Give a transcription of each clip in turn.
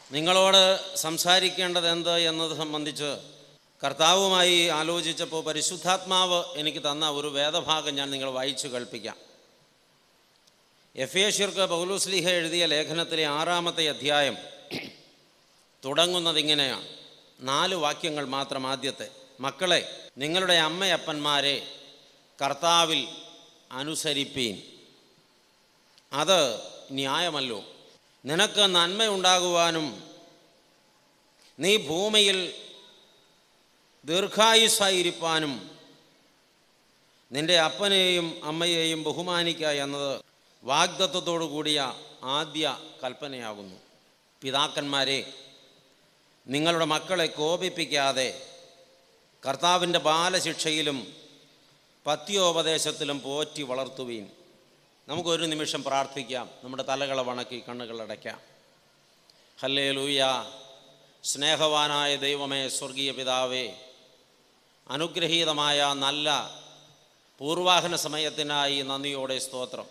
നിങ്ങളോട് സംസാരിക്കേണ്ടത് എന്ത് എന്നത് സംബന്ധിച്ച് കർത്താവുമായി ആലോചിച്ചപ്പോൾ പരിശുദ്ധാത്മാവ് എനിക്ക് തന്ന ഒരു വേദഭാഗം ഞാൻ നിങ്ങൾ വായിച്ചു കേൾപ്പിക്കാം എഫേഷ്യർക്ക് പൗലുസ്ലിഹ എഴുതിയ ലേഖനത്തിലെ ആറാമത്തെ അധ്യായം തുടങ്ങുന്നത് ഇങ്ങനെയാണ് നാല് വാക്യങ്ങൾ മാത്രം ആദ്യത്തെ മക്കളെ നിങ്ങളുടെ അമ്മയപ്പന്മാരെ കർത്താവിൽ അനുസരിപ്പീൻ അത് ന്യായമല്ലോ നിനക്ക് നന്മയുണ്ടാകുവാനും നീ ഭൂമിയിൽ ദീർഘായുസ്സായിരിക്കാനും നിന്റെ അപ്പനെയും അമ്മയെയും ബഹുമാനിക്കുക എന്നത് വാഗ്ദത്വത്തോടു കൂടിയ ആദ്യ കൽപ്പനയാകുന്നു പിതാക്കന്മാരെ നിങ്ങളുടെ മക്കളെ കോപിപ്പിക്കാതെ കർത്താവിൻ്റെ ബാലശിക്ഷയിലും പത്യോപദേശത്തിലും പോറ്റി വളർത്തുവീൻ നമുക്കൊരു നിമിഷം പ്രാർത്ഥിക്കാം നമ്മുടെ തലകളെ വണക്കി കണ്ണുകൾ അടയ്ക്കാം ഹല്ലേ ലൂയ സ്നേഹവാനായ ദൈവമേ സ്വർഗീയ പിതാവേ അനുഗ്രഹീതമായ നല്ല പൂർവാഹന സമയത്തിനായി നന്ദിയോടെ സ്തോത്രം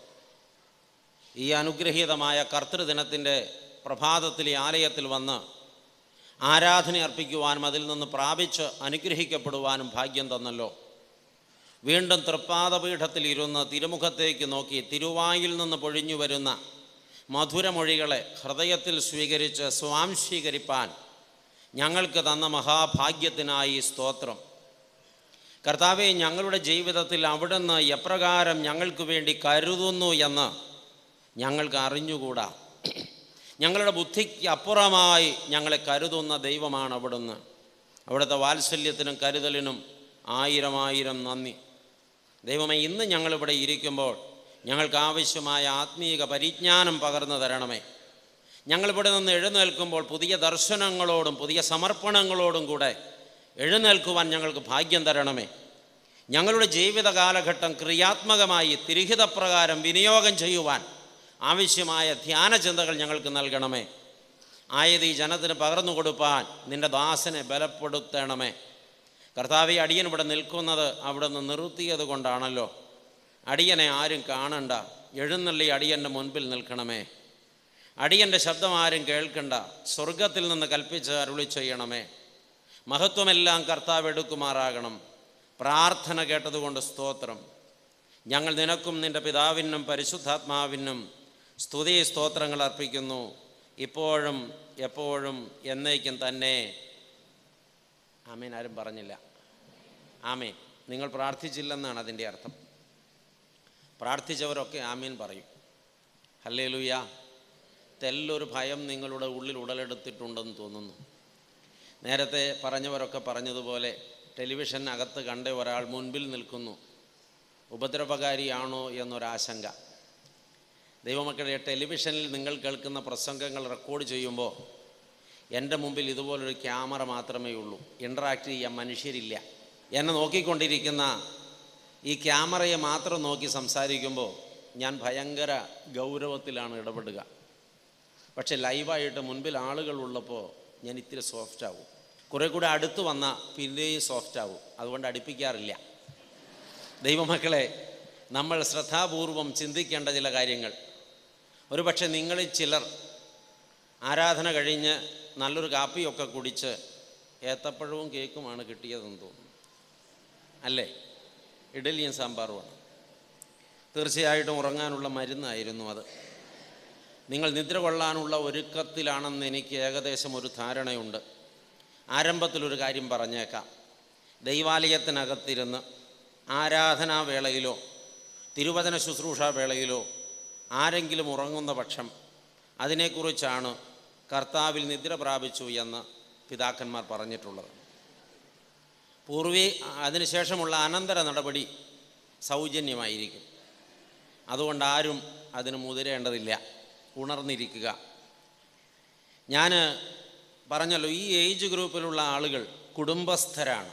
ഈ അനുഗ്രഹീതമായ കർത്തൃദിനത്തിൻ്റെ പ്രഭാതത്തിൽ ഈ ആലയത്തിൽ വന്ന് ആരാധന അർപ്പിക്കുവാനും അതിൽ നിന്ന് പ്രാപിച്ച് അനുഗ്രഹിക്കപ്പെടുവാനും ഭാഗ്യം തന്നല്ലോ വീണ്ടും തൃപ്പാദപീഠത്തിൽ ഇരുന്ന് തിരുമുഖത്തേക്ക് നോക്കി തിരുവായിൽ നിന്ന് പൊഴിഞ്ഞു വരുന്ന മധുരമൊഴികളെ ഹൃദയത്തിൽ സ്വീകരിച്ച് സ്വാംശീകരിപ്പാൻ ഞങ്ങൾക്ക് തന്ന മഹാഭാഗ്യത്തിനായി സ്തോത്രം കർത്താവെ ഞങ്ങളുടെ ജീവിതത്തിൽ അവിടുന്ന് എപ്രകാരം ഞങ്ങൾക്ക് വേണ്ടി കരുതുന്നു എന്ന് ഞങ്ങൾക്ക് അറിഞ്ഞുകൂടാ ഞങ്ങളുടെ ബുദ്ധിക്ക് അപ്പുറമായി ഞങ്ങളെ കരുതുന്ന ദൈവമാണ് അവിടുന്ന് അവിടുത്തെ വാത്സല്യത്തിനും കരുതലിനും ആയിരം ആയിരം നന്ദി ദൈവമേ ഇന്ന് ഞങ്ങളിവിടെ ഇരിക്കുമ്പോൾ ഞങ്ങൾക്ക് ആവശ്യമായ ആത്മീക പരിജ്ഞാനം പകർന്നു തരണമേ ഞങ്ങളിവിടെ നിന്ന് എഴുന്നേൽക്കുമ്പോൾ പുതിയ ദർശനങ്ങളോടും പുതിയ സമർപ്പണങ്ങളോടും കൂടെ എഴുന്നേൽക്കുവാൻ ഞങ്ങൾക്ക് ഭാഗ്യം തരണമേ ഞങ്ങളുടെ ജീവിത കാലഘട്ടം ക്രിയാത്മകമായി തിരിഹിതപ്രകാരം വിനിയോഗം ചെയ്യുവാൻ ആവശ്യമായ ധ്യാനചിന്തകൾ ഞങ്ങൾക്ക് നൽകണമേ ആയത് ഈ ജനത്തിന് പകർന്നു കൊടുപ്പാൻ നിന്റെ ദാസനെ ബലപ്പെടുത്തണമേ കർത്താവി അടിയൻ ഇവിടെ നിൽക്കുന്നത് അവിടെ നിന്ന് നിർത്തിയത് കൊണ്ടാണല്ലോ അടിയനെ ആരും കാണണ്ട എഴുന്നള്ളി അടിയൻ്റെ മുൻപിൽ നിൽക്കണമേ അടിയൻ്റെ ശബ്ദം ആരും കേൾക്കണ്ട സ്വർഗത്തിൽ നിന്ന് കൽപ്പിച്ച് അരുളി ചെയ്യണമേ മഹത്വമെല്ലാം കർത്താവ് എടുക്കുമാറാകണം പ്രാർത്ഥന കേട്ടതുകൊണ്ട് സ്തോത്രം ഞങ്ങൾ നിനക്കും നിൻ്റെ പിതാവിനും പരിശുദ്ധാത്മാവിനും സ്തുതി സ്തോത്രങ്ങൾ അർപ്പിക്കുന്നു ഇപ്പോഴും എപ്പോഴും എന്നേക്കും തന്നെ ആമീൻ ആരും പറഞ്ഞില്ല ആമീൻ നിങ്ങൾ പ്രാർത്ഥിച്ചില്ലെന്നാണ് അതിൻ്റെ അർത്ഥം പ്രാർത്ഥിച്ചവരൊക്കെ ആമീൻ പറയും ഹല്ലേ ലൂയ തെല്ലൊരു ഭയം നിങ്ങളുടെ ഉള്ളിൽ ഉടലെടുത്തിട്ടുണ്ടെന്ന് തോന്നുന്നു നേരത്തെ പറഞ്ഞവരൊക്കെ പറഞ്ഞതുപോലെ ടെലിവിഷനകത്ത് കണ്ട ഒരാൾ മുൻപിൽ നിൽക്കുന്നു ഉപദ്രവകാരിയാണോ എന്നൊരാശങ്ക ദൈവമക്കളെ ടെലിവിഷനിൽ നിങ്ങൾ കേൾക്കുന്ന പ്രസംഗങ്ങൾ റെക്കോർഡ് ചെയ്യുമ്പോൾ എൻ്റെ മുമ്പിൽ ഇതുപോലൊരു ക്യാമറ മാത്രമേ ഉള്ളൂ ഇൻട്രാക്ട് ചെയ്യാൻ മനുഷ്യരില്ല എന്നെ നോക്കിക്കൊണ്ടിരിക്കുന്ന ഈ ക്യാമറയെ മാത്രം നോക്കി സംസാരിക്കുമ്പോൾ ഞാൻ ഭയങ്കര ഗൗരവത്തിലാണ് ഇടപെടുക പക്ഷെ ലൈവായിട്ട് മുൻപിൽ ആളുകൾ ഉള്ളപ്പോൾ ഞാൻ ഇത്തിരി സോഫ്റ്റ് ആവും കുറേ കൂടെ അടുത്ത് വന്ന പിന്നെയും സോഫ്റ്റ് ആവും അതുകൊണ്ട് അടുപ്പിക്കാറില്ല ദൈവമക്കളെ നമ്മൾ ശ്രദ്ധാപൂർവം ചിന്തിക്കേണ്ട ചില കാര്യങ്ങൾ ഒരുപക്ഷെ നിങ്ങളിൽ ചിലർ ആരാധന കഴിഞ്ഞ് നല്ലൊരു കാപ്പിയൊക്കെ കുടിച്ച് ഏത്തപ്പഴവും കേക്കുമാണ് കിട്ടിയതെന്ന് തോന്നുന്നു അല്ലേ ഇഡലിയും സാമ്പാറുമാണ് തീർച്ചയായിട്ടും ഉറങ്ങാനുള്ള മരുന്നായിരുന്നു അത് നിങ്ങൾ നിദ്ര കൊള്ളാനുള്ള ഒരുക്കത്തിലാണെന്ന് എനിക്ക് ഏകദേശം ഒരു ധാരണയുണ്ട് ആരംഭത്തിലൊരു കാര്യം പറഞ്ഞേക്കാം ദൈവാലയത്തിനകത്തിരുന്ന് ആരാധനാവേളയിലോ തിരുവചന ശുശ്രൂഷ വേളയിലോ ആരെങ്കിലും ഉറങ്ങുന്ന പക്ഷം അതിനെക്കുറിച്ചാണ് കർത്താവിൽ നിദ്ര പ്രാപിച്ചു എന്ന് പിതാക്കന്മാർ പറഞ്ഞിട്ടുള്ളത് പൂർവീ അതിനുശേഷമുള്ള അനന്തര നടപടി സൗജന്യമായിരിക്കും അതുകൊണ്ട് ആരും അതിന് മുതിരേണ്ടതില്ല ഉണർന്നിരിക്കുക ഞാൻ പറഞ്ഞല്ലോ ഈ ഏജ് ഗ്രൂപ്പിലുള്ള ആളുകൾ കുടുംബസ്ഥരാണ്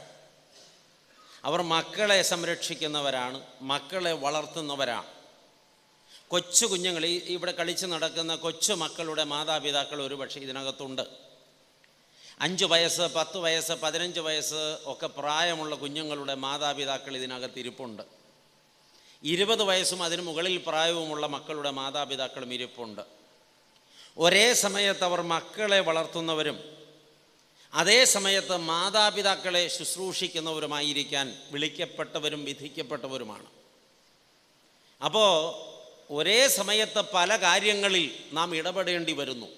അവർ മക്കളെ സംരക്ഷിക്കുന്നവരാണ് മക്കളെ വളർത്തുന്നവരാണ് കൊച്ചു കുഞ്ഞുങ്ങൾ ഈ ഇവിടെ കളിച്ച് നടക്കുന്ന കൊച്ചു മക്കളുടെ മാതാപിതാക്കൾ ഒരുപക്ഷെ ഇതിനകത്തുണ്ട് അഞ്ച് വയസ്സ് പത്ത് വയസ്സ് പതിനഞ്ച് വയസ്സ് ഒക്കെ പ്രായമുള്ള കുഞ്ഞുങ്ങളുടെ മാതാപിതാക്കൾ ഇതിനകത്ത് ഇരിപ്പുണ്ട് ഇരുപത് വയസ്സും അതിന് മുകളിൽ പ്രായവുമുള്ള മക്കളുടെ മാതാപിതാക്കളും ഇരിപ്പുണ്ട് ഒരേ സമയത്ത് അവർ മക്കളെ വളർത്തുന്നവരും അതേ സമയത്ത് മാതാപിതാക്കളെ ശുശ്രൂഷിക്കുന്നവരുമായിരിക്കാൻ വിളിക്കപ്പെട്ടവരും വിധിക്കപ്പെട്ടവരുമാണ് അപ്പോൾ ഒരേ സമയത്ത് പല കാര്യങ്ങളിൽ നാം ഇടപെടേണ്ടി വരുന്നു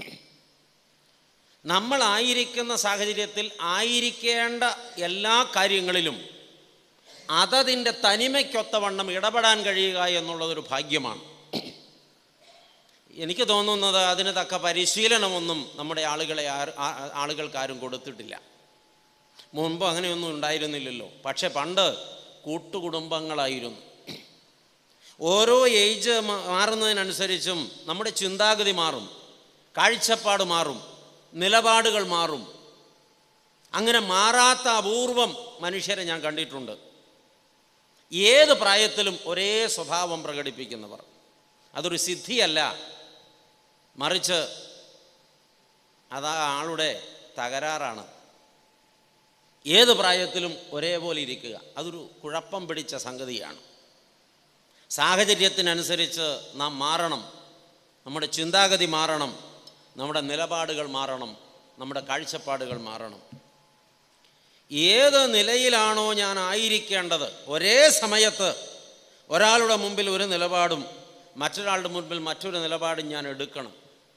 നമ്മളായിരിക്കുന്ന സാഹചര്യത്തിൽ ആയിരിക്കേണ്ട എല്ലാ കാര്യങ്ങളിലും അതതിൻ്റെ തനിമയ്ക്കൊത്തവണ്ണം ഇടപെടാൻ കഴിയുക എന്നുള്ളതൊരു ഭാഗ്യമാണ് എനിക്ക് തോന്നുന്നത് അതിന് തക്ക പരിശീലനമൊന്നും നമ്മുടെ ആളുകളെ ആർ- ആ- ആ- ആളുകൾക്കാരും കൊടുത്തിട്ടില്ല മുൻപ് അങ്ങനെയൊന്നും ഉണ്ടായിരുന്നില്ലല്ലോ പക്ഷെ പണ്ട് കൂട്ടുകുടുംബങ്ങളായിരുന്നു ഓരോ ഏജ് മാ- മാറുന്നതിനനുസരിച്ചും നമ്മുടെ ചിന്താഗതി മാറും കാഴ്ചപ്പാട് മാറും നിലപാടുകൾ മാറും അങ്ങനെ മാറാത്ത അപൂർവം മനുഷ്യരെ ഞാൻ കണ്ടിട്ടുണ്ട് ഏത് പ്രായത്തിലും ഒരേ സ്വഭാവം പ്രകടിപ്പിക്കുന്നവർ അതൊരു സിദ്ധിയല്ല മറിച്ച് അതാ ആളുടെ തകരാറാണ് ഏത് പ്രായത്തിലും ഒരേപോലെ ഇരിക്കുക അതൊരു കുഴപ്പം പിടിച്ച സംഗതിയാണ് സാഹചര്യത്തിനനുസരിച്ച് നാം മാറണം നമ്മുടെ ചിന്താഗതി മാറണം നമ്മുടെ നിലപാടുകൾ മാറണം നമ്മുടെ കാഴ്ചപ്പാടുകൾ മാറണം ഏത് നിലയിലാണോ ഞാൻ ആയിരിക്കേണ്ടത് ഒരേ സമയത്ത് ഒരാളുടെ മുമ്പിൽ ഒരു നിലപാടും മറ്റൊരാളുടെ മുൻപിൽ മറ്റൊരു നിലപാടും ഞാൻ എടുക്കണം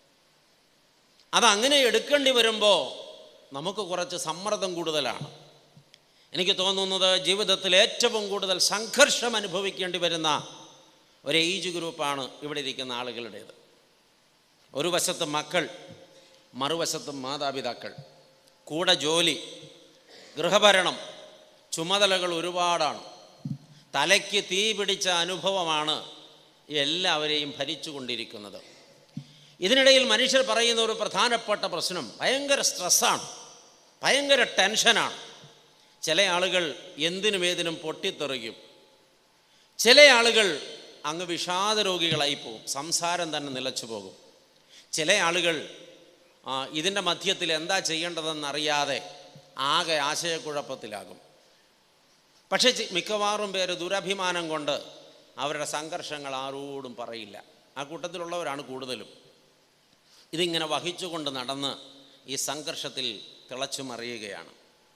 അതങ്ങനെ എടുക്കേണ്ടി വരുമ്പോൾ നമുക്ക് കുറച്ച് സമ്മർദ്ദം കൂടുതലാണ് എനിക്ക് തോന്നുന്നത് ജീവിതത്തിൽ ഏറ്റവും കൂടുതൽ സംഘർഷം അനുഭവിക്കേണ്ടി വരുന്ന ഒരു ഏജ് ഗ്രൂപ്പാണ് ഇവിടെ ഇരിക്കുന്ന ആളുകളുടേത് ഒരു വശത്ത് മക്കൾ മറുവശത്ത് മാതാപിതാക്കൾ കൂടെ ജോലി ഗൃഹഭരണം ചുമതലകൾ ഒരുപാടാണ് തലയ്ക്ക് തീ പിടിച്ച അനുഭവമാണ് എല്ലാവരെയും ഭരിച്ചുകൊണ്ടിരിക്കുന്നത് ഇതിനിടയിൽ മനുഷ്യർ പറയുന്ന ഒരു പ്രധാനപ്പെട്ട പ്രശ്നം ഭയങ്കര സ്ട്രെസ്സാണ് ഭയങ്കര ടെൻഷനാണ് ചില ആളുകൾ എന്തിനും ഏതിനും പൊട്ടിത്തെറിക്കും ചില ആളുകൾ അങ്ങ് വിഷാദ രോഗികളായി പോകും സംസാരം തന്നെ നിലച്ചു പോകും ചില ആളുകൾ ആ, ഇതിൻ്റെ മധ്യത്തിൽ എന്താ ചെയ്യേണ്ടതെന്നറിയാതെ ആകെ ആശയക്കുഴപ്പത്തിലാകും പക്ഷേ ചി- മിക്കവാറും പേര് ദുരഭിമാനം കൊണ്ട് അവരുടെ സംഘർഷങ്ങൾ ആരോടും പറയില്ല ആ കൂട്ടത്തിലുള്ളവരാണ് കൂടുതലും ഇതിങ്ങനെ വഹിച്ചുകൊണ്ട് നടന്ന് ഈ സംഘർഷത്തിൽ തിളച്ചു മറിയുകയാണ്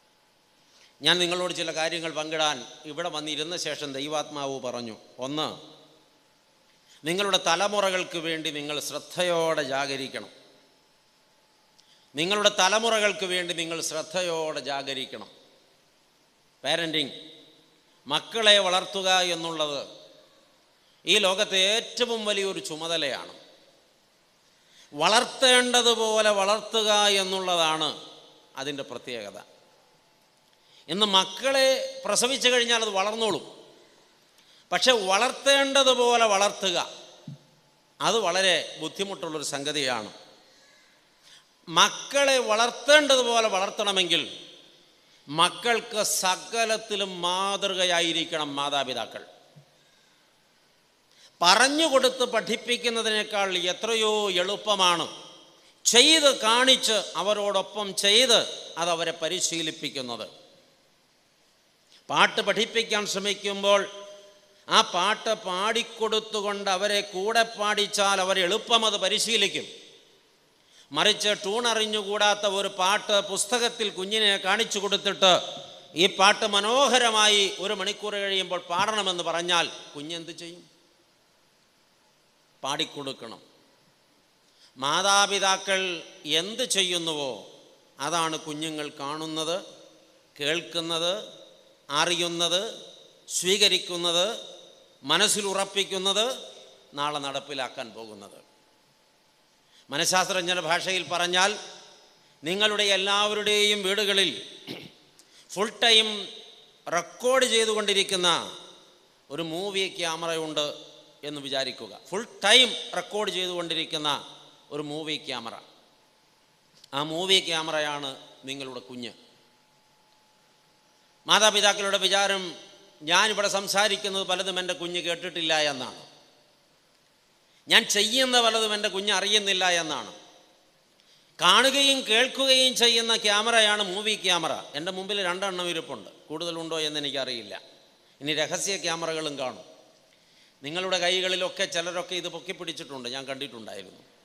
ഞാൻ നിങ്ങളോട് ചില കാര്യങ്ങൾ പങ്കിടാൻ ഇവിടെ വന്നിരുന്ന ശേഷം ദൈവാത്മാവ് പറഞ്ഞു ഒന്ന് നിങ്ങളുടെ തലമുറകൾക്ക് വേണ്ടി നിങ്ങൾ ശ്രദ്ധയോടെ ജാഗരിക്കണം നിങ്ങളുടെ തലമുറകൾക്ക് വേണ്ടി നിങ്ങൾ ശ്രദ്ധയോടെ ജാഗരിക്കണം പാരൻറ്റിങ് മക്കളെ വളർത്തുക എന്നുള്ളത് ഈ ലോകത്തെ ഏറ്റവും വലിയൊരു ചുമതലയാണ് വളർത്തേണ്ടതുപോലെ വളർത്തുക എന്നുള്ളതാണ് അതിൻ്റെ പ്രത്യേകത ഇന്ന് മക്കളെ പ്രസവിച്ചു കഴിഞ്ഞാൽ അത് വളർന്നോളും പക്ഷെ വളർത്തേണ്ടതുപോലെ വളർത്തുക അത് വളരെ ബുദ്ധിമുട്ടുള്ളൊരു സംഗതിയാണ് മക്കളെ വളർത്തേണ്ടതുപോലെ വളർത്തണമെങ്കിൽ മക്കൾക്ക് സകലത്തിലും മാതൃകയായിരിക്കണം മാതാപിതാക്കൾ പറഞ്ഞു കൊടുത്ത് പഠിപ്പിക്കുന്നതിനേക്കാൾ എത്രയോ എളുപ്പമാണ് ചെയ്ത് കാണിച്ച് അവരോടൊപ്പം ചെയ്ത് അതവരെ പരിശീലിപ്പിക്കുന്നത് പാട്ട് പഠിപ്പിക്കാൻ ശ്രമിക്കുമ്പോൾ ആ പാട്ട് പാടിക്കൊടുത്തുകൊണ്ട് അവരെ കൂടെ പാടിച്ചാൽ അവർ എളുപ്പം അത് പരിശീലിക്കും മറിച്ച് ട്യൂൺ അറിഞ്ഞുകൂടാത്ത ഒരു പാട്ട് പുസ്തകത്തിൽ കുഞ്ഞിനെ കാണിച്ചു കൊടുത്തിട്ട് ഈ പാട്ട് മനോഹരമായി ഒരു മണിക്കൂർ കഴിയുമ്പോൾ പാടണമെന്ന് പറഞ്ഞാൽ കുഞ്ഞെന്ത് ചെയ്യും പാടിക്കൊടുക്കണം മാതാപിതാക്കൾ എന്ത് ചെയ്യുന്നുവോ അതാണ് കുഞ്ഞുങ്ങൾ കാണുന്നത് കേൾക്കുന്നത് അറിയുന്നത് സ്വീകരിക്കുന്നത് മനസ്സിൽ ഉറപ്പിക്കുന്നത് നാളെ നടപ്പിലാക്കാൻ പോകുന്നത് മനഃശാസ്ത്രജ്ഞരുടെ ഭാഷയിൽ പറഞ്ഞാൽ നിങ്ങളുടെ എല്ലാവരുടെയും വീടുകളിൽ ഫുൾ ടൈം റെക്കോർഡ് ചെയ്തുകൊണ്ടിരിക്കുന്ന ഒരു മൂവി ക്യാമറയുണ്ട് എന്ന് വിചാരിക്കുക ഫുൾ ടൈം റെക്കോർഡ് ചെയ്തുകൊണ്ടിരിക്കുന്ന ഒരു മൂവി ക്യാമറ ആ മൂവി ക്യാമറയാണ് നിങ്ങളുടെ കുഞ്ഞ് മാതാപിതാക്കളുടെ വിചാരം ഞാനിവിടെ സംസാരിക്കുന്നത് പലതും എൻ്റെ കുഞ്ഞ് കേട്ടിട്ടില്ല എന്നാണ് ഞാൻ ചെയ്യുന്ന പലതും എൻ്റെ കുഞ്ഞ് അറിയുന്നില്ല എന്നാണ് കാണുകയും കേൾക്കുകയും ചെയ്യുന്ന ക്യാമറയാണ് മൂവി ക്യാമറ എൻ്റെ മുമ്പിൽ രണ്ടെണ്ണം ഇരിപ്പുണ്ട് കൂടുതലുണ്ടോ എന്ന് എനിക്കറിയില്ല ഇനി രഹസ്യ ക്യാമറകളും കാണും നിങ്ങളുടെ കൈകളിലൊക്കെ ചിലരൊക്കെ ഇത് പൊക്കി പിടിച്ചിട്ടുണ്ട് ഞാൻ കണ്ടിട്ടുണ്ടായിരുന്നു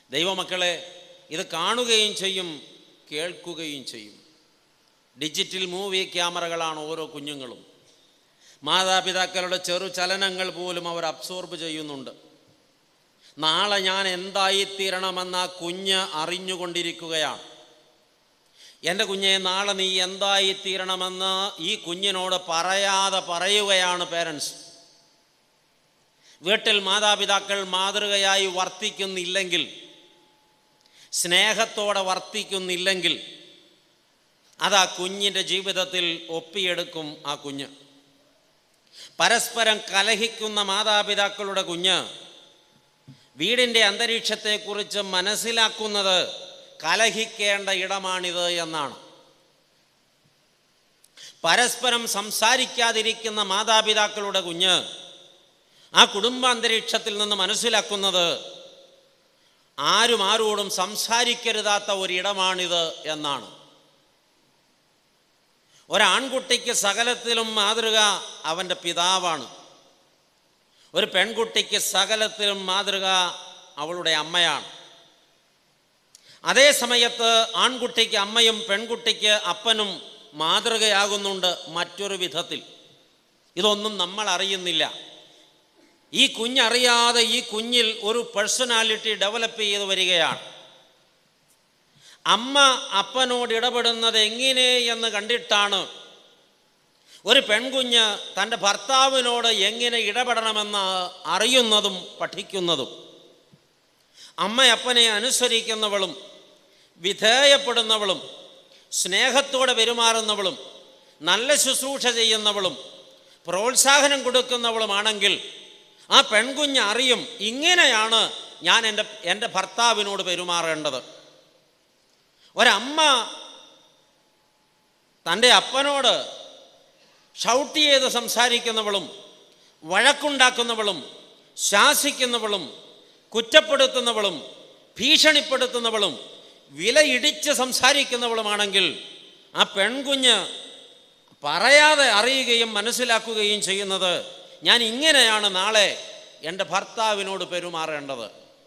ദൈവമക്കളെ ഇത് കാണുകയും ചെയ്യും കേൾക്കുകയും ചെയ്യും ഡിജിറ്റൽ മൂവി ക്യാമറകളാണ് ഓരോ കുഞ്ഞുങ്ങളും മാതാപിതാക്കളുടെ ചെറു ചലനങ്ങൾ പോലും അവർ അബ്സോർബ് ചെയ്യുന്നുണ്ട് നാളെ ഞാൻ എന്തായിത്തീരണമെന്ന് ആ കുഞ്ഞ് അറിഞ്ഞുകൊണ്ടിരിക്കുകയാണ് എൻ്റെ കുഞ്ഞെ നാളെ നീ എന്തായിത്തീരണമെന്ന് ഈ കുഞ്ഞിനോട് പറയാതെ പറയുകയാണ് പേരൻസ് വീട്ടിൽ മാതാപിതാക്കൾ മാതൃകയായി വർത്തിക്കുന്നില്ലെങ്കിൽ സ്നേഹത്തോടെ വർത്തിക്കുന്നില്ലെങ്കിൽ അത് ആ കുഞ്ഞിൻ്റെ ജീവിതത്തിൽ ഒപ്പിയെടുക്കും ആ കുഞ്ഞ് പരസ്പരം കലഹിക്കുന്ന മാതാപിതാക്കളുടെ കുഞ്ഞ് വീടിൻ്റെ അന്തരീക്ഷത്തെക്കുറിച്ച് മനസ്സിലാക്കുന്നത് കലഹിക്കേണ്ട ഇടമാണിത് എന്നാണ് പരസ്പരം സംസാരിക്കാതിരിക്കുന്ന മാതാപിതാക്കളുടെ കുഞ്ഞ് ആ കുടുംബാന്തരീക്ഷത്തിൽ നിന്ന് മനസ്സിലാക്കുന്നത് ആരും ആരോടും സംസാരിക്കരുതാത്ത ഒരിടമാണിത് എന്നാണ് ഒരാൺകുട്ടിക്ക് സകലത്തിലും മാതൃക അവൻ്റെ പിതാവാണ് ഒരു പെൺകുട്ടിക്ക് സകലത്തിലും മാതൃക അവളുടെ അമ്മയാണ് അതേ സമയത്ത് ആൺകുട്ടിക്ക് അമ്മയും പെൺകുട്ടിക്ക് അപ്പനും മാതൃകയാകുന്നുണ്ട് മറ്റൊരു വിധത്തിൽ ഇതൊന്നും നമ്മൾ അറിയുന്നില്ല ഈ കുഞ്ഞറിയാതെ ഈ കുഞ്ഞിൽ ഒരു പേഴ്സണാലിറ്റി ഡെവലപ്പ് ചെയ്ത് വരികയാണ് അമ്മ അപ്പനോട് ഇടപെടുന്നത് എങ്ങനെ എന്ന് കണ്ടിട്ടാണ് ഒരു പെൺകുഞ്ഞ് തൻ്റെ ഭർത്താവിനോട് എങ്ങനെ ഇടപെടണമെന്ന് അറിയുന്നതും പഠിക്കുന്നതും അമ്മയപ്പനെ അനുസരിക്കുന്നവളും വിധേയപ്പെടുന്നവളും സ്നേഹത്തോടെ പെരുമാറുന്നവളും നല്ല ശുശ്രൂഷ ചെയ്യുന്നവളും പ്രോത്സാഹനം കൊടുക്കുന്നവളുമാണെങ്കിൽ ആ പെൺകുഞ്ഞ് അറിയും ഇങ്ങനെയാണ് ഞാൻ എൻ്റെ എൻ്റെ ഭർത്താവിനോട് പെരുമാറേണ്ടത് ഒരമ്മ തൻ്റെ അപ്പനോട് ഷൗട്ട് ചെയ്ത് സംസാരിക്കുന്നവളും വഴക്കുണ്ടാക്കുന്നവളും ശാസിക്കുന്നവളും കുറ്റപ്പെടുത്തുന്നവളും ഭീഷണിപ്പെടുത്തുന്നവളും വിലയിടിച്ച് സംസാരിക്കുന്നവളുമാണെങ്കിൽ ആ പെൺകുഞ്ഞ് പറയാതെ അറിയുകയും മനസ്സിലാക്കുകയും ചെയ്യുന്നത് ഞാൻ ഇങ്ങനെയാണ് നാളെ എൻ്റെ ഭർത്താവിനോട് പെരുമാറേണ്ടത്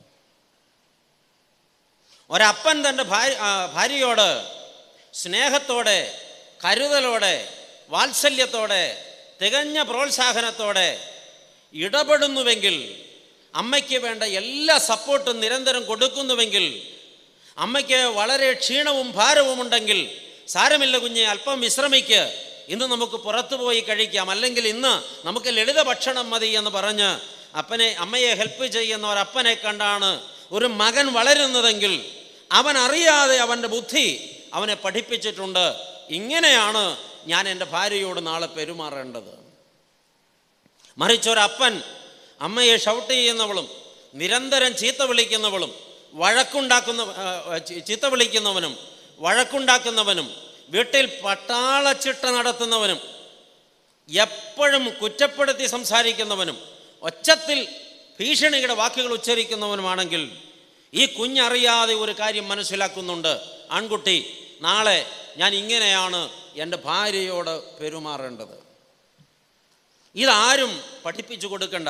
ഒരപ്പൻ തൻ്റെ ഭാര്യ ആ, ഭാര്യയോട് സ്നേഹത്തോടെ കരുതലോടെ വാത്സല്യത്തോടെ തികഞ്ഞ പ്രോത്സാഹനത്തോടെ ഇടപെടുന്നുവെങ്കിൽ അമ്മയ്ക്ക് വേണ്ട എല്ലാ സപ്പോർട്ടും നിരന്തരം കൊടുക്കുന്നുവെങ്കിൽ അമ്മയ്ക്ക് വളരെ ക്ഷീണവും ഭാരവും ഉണ്ടെങ്കിൽ സാരമില്ല കുഞ്ഞെ അല്പം വിശ്രമിക്ക് ഇന്ന് നമുക്ക് പുറത്തു പോയി കഴിക്കാം അല്ലെങ്കിൽ ഇന്ന് നമുക്ക് ലളിത ഭക്ഷണം മതി എന്ന് പറഞ്ഞ് അപ്പനെ അമ്മയെ ഹെൽപ്പ് ചെയ്യുന്ന ഒരപ്പനെ കണ്ടാണ് ഒരു മകൻ വളരുന്നതെങ്കിൽ അവൻ അറിയാതെ അവൻ്റെ ബുദ്ധി അവനെ പഠിപ്പിച്ചിട്ടുണ്ട് ഇങ്ങനെയാണ് ഞാൻ എൻ്റെ ഭാര്യയോട് നാളെ പെരുമാറേണ്ടത് മറിച്ചൊരപ്പൻ അമ്മയെ ഷൗട്ട് ചെയ്യുന്നവളും നിരന്തരം ചീത്ത വിളിക്കുന്നവളും വഴക്കുണ്ടാക്കുന്ന ആ, ചി- ചീത്ത വിളിക്കുന്നവനും വഴക്കുണ്ടാക്കുന്നവനും വീട്ടിൽ പട്ടാളച്ചിട്ട നടത്തുന്നവനും എപ്പോഴും കുറ്റപ്പെടുത്തി സംസാരിക്കുന്നവനും ഒച്ചത്തിൽ ഭീഷണിയുടെ വാക്കുകൾ ഉച്ചരിക്കുന്നവനുമാണെങ്കിൽ ഈ കുഞ്ഞറിയാതെ ഒരു കാര്യം മനസ്സിലാക്കുന്നുണ്ട് ആൺകുട്ടി നാളെ ഞാൻ ഇങ്ങനെയാണ് എൻ്റെ ഭാര്യയോട് പെരുമാറേണ്ടത് ഇതാരും പഠിപ്പിച്ചു കൊടുക്കണ്ട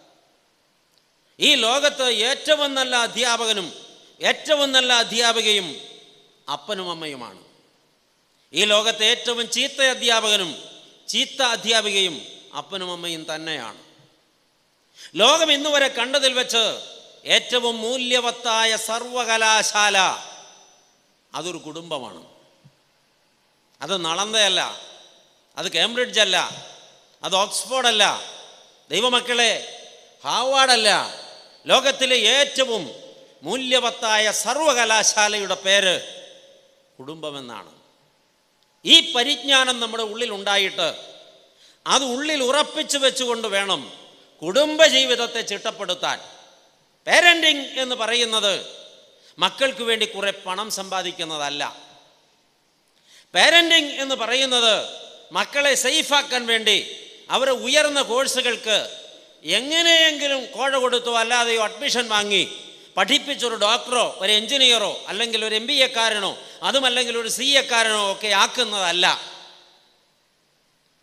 ഈ ലോകത്ത് ഏറ്റവും നല്ല അധ്യാപകനും ഏറ്റവും നല്ല അധ്യാപികയും അപ്പനും അമ്മയുമാണ് ഈ ലോകത്തെ ഏറ്റവും ചീത്ത അധ്യാപകനും ചീത്ത അധ്യാപികയും അപ്പനും അമ്മയും തന്നെയാണ് ലോകം ഇന്നുവരെ കണ്ടതിൽ വെച്ച് ഏറ്റവും മൂല്യവത്തായ സർവകലാശാല അതൊരു കുടുംബമാണ് അത് നളന്തയല്ല അത് കേംബ്രിഡ്ജ് അല്ല അത് ഓക്സ്ഫോർഡ് അല്ല ദൈവമക്കളെ ഹാവാർഡല്ല ലോകത്തിലെ ഏറ്റവും മൂല്യവത്തായ സർവകലാശാലയുടെ പേര് കുടുംബമെന്നാണ് ഈ പരിജ്ഞാനം നമ്മുടെ ഉള്ളിൽ ഉണ്ടായിട്ട് അത് ഉള്ളിൽ ഉറപ്പിച്ചു വെച്ചുകൊണ്ട് വേണം കുടുംബജീവിതത്തെ ചിട്ടപ്പെടുത്താൻ പേരൻറ്റിങ് എന്ന് പറയുന്നത് മക്കൾക്ക് വേണ്ടി കുറെ പണം സമ്പാദിക്കുന്നതല്ല പേരൻറ്റിങ് എന്ന് പറയുന്നത് മക്കളെ സേഫാക്കാൻ വേണ്ടി അവരെ ഉയർന്ന കോഴ്സുകൾക്ക് എങ്ങനെയെങ്കിലും കോഴ കൊടുത്തോ അല്ലാതെയോ അഡ്മിഷൻ വാങ്ങി പഠിപ്പിച്ചൊരു ഡോക്ടറോ ഒരു എഞ്ചിനീയറോ അല്ലെങ്കിൽ ഒരു എം ബി എക്കാരനോ അതുമല്ലെങ്കിൽ ഒരു സി എക്കാരനോ ഒക്കെ ആക്കുന്നതല്ല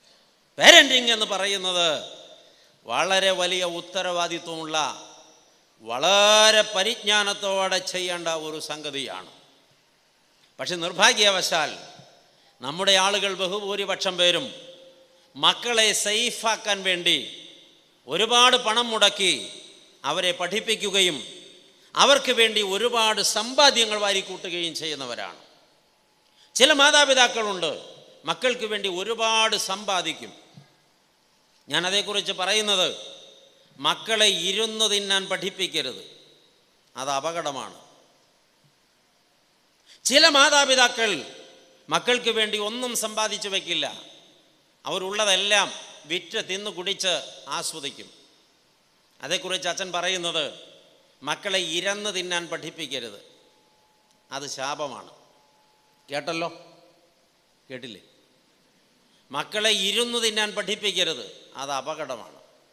പേരൻറ്റിങ് എന്ന് പറയുന്നത് വളരെ വലിയ ഉത്തരവാദിത്വമുള്ള വളരെ പരിജ്ഞാനത്തോടെ ചെയ്യേണ്ട ഒരു സംഗതിയാണ് പക്ഷെ നിർഭാഗ്യവശാൽ നമ്മുടെ ആളുകൾ ബഹുഭൂരിപക്ഷം പേരും മക്കളെ സേഫാക്കാൻ വേണ്ടി ഒരുപാട് പണം മുടക്കി അവരെ പഠിപ്പിക്കുകയും അവർക്ക് വേണ്ടി ഒരുപാട് സമ്പാദ്യങ്ങൾ വാരിക്കൂട്ടുകയും ചെയ്യുന്നവരാണ് ചില മാതാപിതാക്കളുണ്ട് മക്കൾക്ക് വേണ്ടി ഒരുപാട് സമ്പാദിക്കും ഞാൻ അതേക്കുറിച്ച് പറയുന്നത് മക്കളെ ഇരുന്ന് തിന്നാൻ പഠിപ്പിക്കരുത് അത് അപകടമാണ് ചില മാതാപിതാക്കൾ മക്കൾക്ക് വേണ്ടി ഒന്നും സമ്പാദിച്ചു വയ്ക്കില്ല അവരുള്ളതെല്ലാം വിറ്റ് തിന്ന് കുടിച്ച് ആസ്വദിക്കും അതേക്കുറിച്ച് അച്ഛൻ പറയുന്നത് മക്കളെ ഇരന്ന് തിന്നാൻ പഠിപ്പിക്കരുത് അത് ശാപമാണ് കേട്ടല്ലോ കേട്ടില്ലേ മക്കളെ ഇരുന്ന് തിന്നാൻ പഠിപ്പിക്കരുത് അത് അപകടമാണ്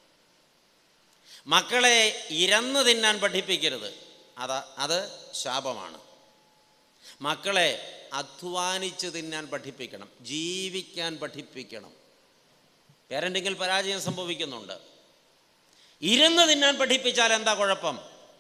മക്കളെ ഇരന്ന് തിന്നാൻ പഠിപ്പിക്കരുത് അത് അത് ശാപമാണ് മക്കളെ അധ്വാനിച്ച് തിന്നാൻ പഠിപ്പിക്കണം ജീവിക്കാൻ പഠിപ്പിക്കണം പേരൻറ്റിങ്ങിൽ പരാജയം സംഭവിക്കുന്നുണ്ട് ഇരുന്ന് തിന്നാൻ പഠിപ്പിച്ചാൽ എന്താ കുഴപ്പം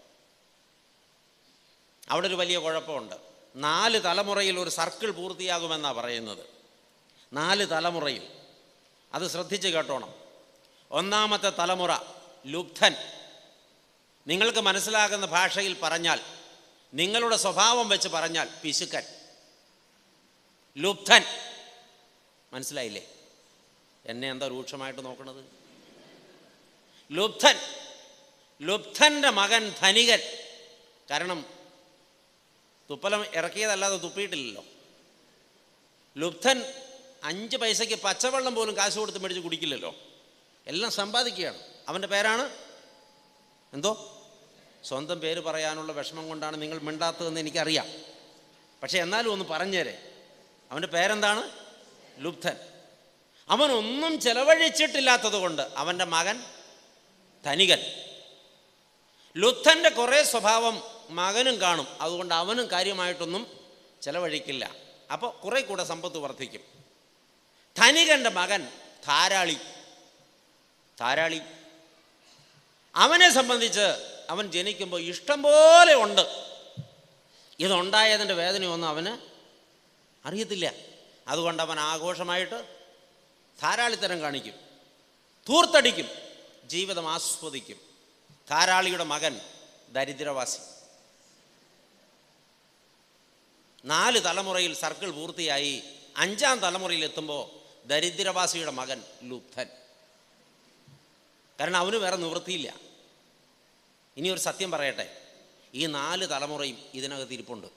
അവിടെ ഒരു വലിയ കുഴപ്പമുണ്ട് നാല് തലമുറയിൽ ഒരു സർക്കിൾ പൂർത്തിയാകുമെന്നാണ് പറയുന്നത് നാല് തലമുറയിൽ അത് ശ്രദ്ധിച്ച് കേട്ടോണം ഒന്നാമത്തെ തലമുറ ലുബ്ധൻ നിങ്ങൾക്ക് മനസ്സിലാകുന്ന ഭാഷയിൽ പറഞ്ഞാൽ നിങ്ങളുടെ സ്വഭാവം വെച്ച് പറഞ്ഞാൽ പിശുക്കൻ ലുബ്ധൻ മനസ്സിലായില്ലേ എന്നെ എന്താ രൂക്ഷമായിട്ട് നോക്കണത് ലുബ്ധൻ ലുബ്ധൻ്റെ മകൻ ധനികൻ കാരണം തുപ്പലം ഇറക്കിയതല്ലാതെ തുപ്പിയിട്ടില്ലല്ലോ ലുബ്ധൻ അഞ്ച് പൈസയ്ക്ക് പച്ചവെള്ളം പോലും കാശ് കൊടുത്ത് മേടിച്ച് കുടിക്കില്ലല്ലോ എല്ലാം സമ്പാദിക്കുകയാണ് അവൻ്റെ പേരാണ് എന്തോ സ്വന്തം പേര് പറയാനുള്ള വിഷമം കൊണ്ടാണ് നിങ്ങൾ മിണ്ടാത്തതെന്ന് എനിക്കറിയാം പക്ഷേ എന്നാലും ഒന്ന് പറഞ്ഞേരെ അവൻ്റെ പേരെന്താണ് ലുബ്ധൻ അവനൊന്നും ചെലവഴിച്ചിട്ടില്ലാത്തത് കൊണ്ട് അവൻ്റെ മകൻ ധനികൻ ലുബ്ധൻ്റെ കുറേ സ്വഭാവം മകനും കാണും അതുകൊണ്ട് അവനും കാര്യമായിട്ടൊന്നും ചെലവഴിക്കില്ല അപ്പോൾ കുറേ കൂടെ സമ്പത്ത് വർദ്ധിക്കും ധനികൻ്റെ മകൻ ധാരാളി ധാരാളി അവനെ സംബന്ധിച്ച് അവൻ ജനിക്കുമ്പോൾ ഇഷ്ടം പോലെ ഉണ്ട് ഇതുണ്ടായതിൻ്റെ വേദനയൊന്നും അവന് അറിയത്തില്ല അതുകൊണ്ട് അവൻ ആഘോഷമായിട്ട് ധാരാളിത്തരം കാണിക്കും ധൂർത്തടിക്കും ജീവിതം ആസ്വദിക്കും ധാരാളിയുടെ മകൻ ദരിദ്രവാസി നാല് തലമുറയിൽ സർക്കിൾ പൂർത്തിയായി അഞ്ചാം തലമുറയിൽ എത്തുമ്പോൾ ദരിദ്രവാസിയുടെ മകൻ ലുബ്ധൻ കാരണം അവന് വേറെ നിവൃത്തിയില്ല ഇനി ഒരു സത്യം പറയട്ടെ ഈ നാല് തലമുറയും ഇതിനകത്ത് ഇരിപ്പുണ്ട്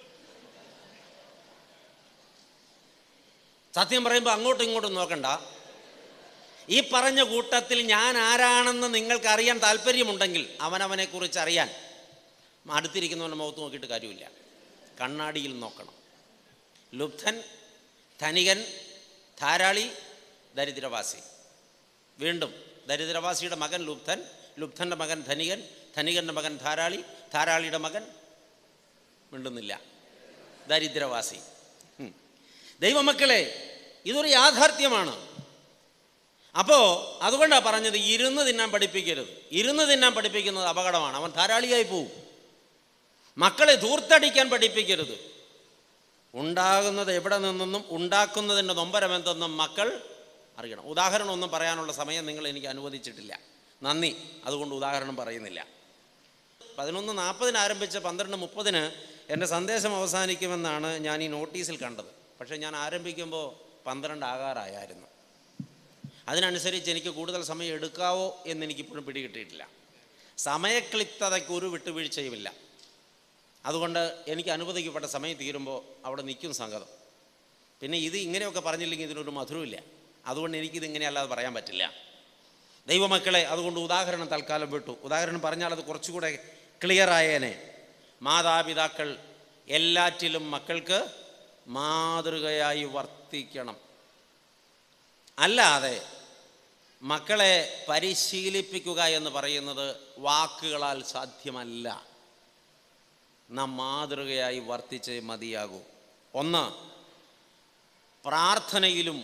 സത്യം പറയുമ്പോൾ അങ്ങോട്ടും ഇങ്ങോട്ടും നോക്കണ്ട ഈ പറഞ്ഞ കൂട്ടത്തിൽ ഞാൻ ആരാണെന്ന് നിങ്ങൾക്ക് അറിയാൻ താല്പര്യമുണ്ടെങ്കിൽ അവനവനെക്കുറിച്ച് അറിയാൻ അടുത്തിരിക്കുന്നവൻ്റെ മുഖത്ത് നോക്കിയിട്ട് കാര്യമില്ല കണ്ണാടിയിൽ നോക്കണം ലുബ്ധൻ ധനികൻ ധാരാളി ദരിദ്രവാസി വീണ്ടും ദരിദ്രവാസിയുടെ മകൻ ലുബ്ധൻ ലുബ്ധൻ്റെ മകൻ ധനികൻ ധനികൻ്റെ മകൻ ധാരാളി ധാരാളിയുടെ മകൻ മിണ്ടുന്നില്ല ദരിദ്രവാസി ഉം. ദൈവമക്കളെ ഇതൊരു യാഥാർത്ഥ്യമാണ് അപ്പോൾ അതുകൊണ്ടാണ് പറഞ്ഞത് ഇരുന്ന് തിന്നാൻ പഠിപ്പിക്കരുത് ഇരുന്ന് തിന്നാൻ പഠിപ്പിക്കുന്നത് അപകടമാണ് അവൻ ധാരാളിയായി പോവും മക്കളെ ധൂർത്തടിക്കാൻ പഠിപ്പിക്കരുത് ഉണ്ടാകുന്നത് എവിടെ നിന്നെന്നും ഉണ്ടാക്കുന്നതിൻ്റെ നൊമ്പരമെന്തെന്നും മക്കൾ അറിയണം ഉദാഹരണം ഒന്നും പറയാനുള്ള സമയം നിങ്ങൾ എനിക്ക് അനുവദിച്ചിട്ടില്ല നന്ദി അതുകൊണ്ട് ഉദാഹരണം പറയുന്നില്ല പതിനൊന്ന് നാൽപ്പതിന് ആരംഭിച്ച പന്ത്രണ്ട് മുപ്പതിന് എൻ്റെ സന്ദേശം അവസാനിക്കുമെന്നാണ് ഞാൻ ഈ നോട്ടീസിൽ കണ്ടത് പക്ഷേ ഞാൻ ആരംഭിക്കുമ്പോൾ പന്ത്രണ്ട് ആകാറായായിരുന്നു അതിനനുസരിച്ച് എനിക്ക് കൂടുതൽ സമയം എടുക്കാവോ എന്ന് എനിക്കിപ്പോഴും പിടികിട്ടിയിട്ടില്ല സമയക്ലിപ്തതയ്ക്ക് ഒരു വിട്ടുവീഴ്ചയുമില്ല അതുകൊണ്ട് എനിക്ക് അനുവദിക്കപ്പെട്ട സമയം തീരുമ്പോൾ അവിടെ നിൽക്കും സംഗതം പിന്നെ ഇത് ഇങ്ങനെയൊക്കെ പറഞ്ഞില്ലെങ്കിൽ ഇതിനൊരു മധുരമില്ല അതുകൊണ്ട് എനിക്കിത് ഇങ്ങനെയല്ലാതെ പറയാൻ പറ്റില്ല ദൈവമക്കളെ അതുകൊണ്ട് ഉദാഹരണം തൽക്കാലം വിട്ടു ഉദാഹരണം പറഞ്ഞാൽ അത് കുറച്ചുകൂടെ ക്ലിയർ ആയേനെ മാതാപിതാക്കൾ എല്ലാറ്റിലും മക്കൾക്ക് മാതൃകയായി വർത്തിക്കണം അല്ലാതെ മക്കളെ പരിശീലിപ്പിക്കുക എന്ന് പറയുന്നത് വാക്കുകളാൽ സാധ്യമല്ല നാം മാതൃകയായി വർത്തിച്ചേ മതിയാകൂ ഒന്ന് പ്രാർത്ഥനയിലും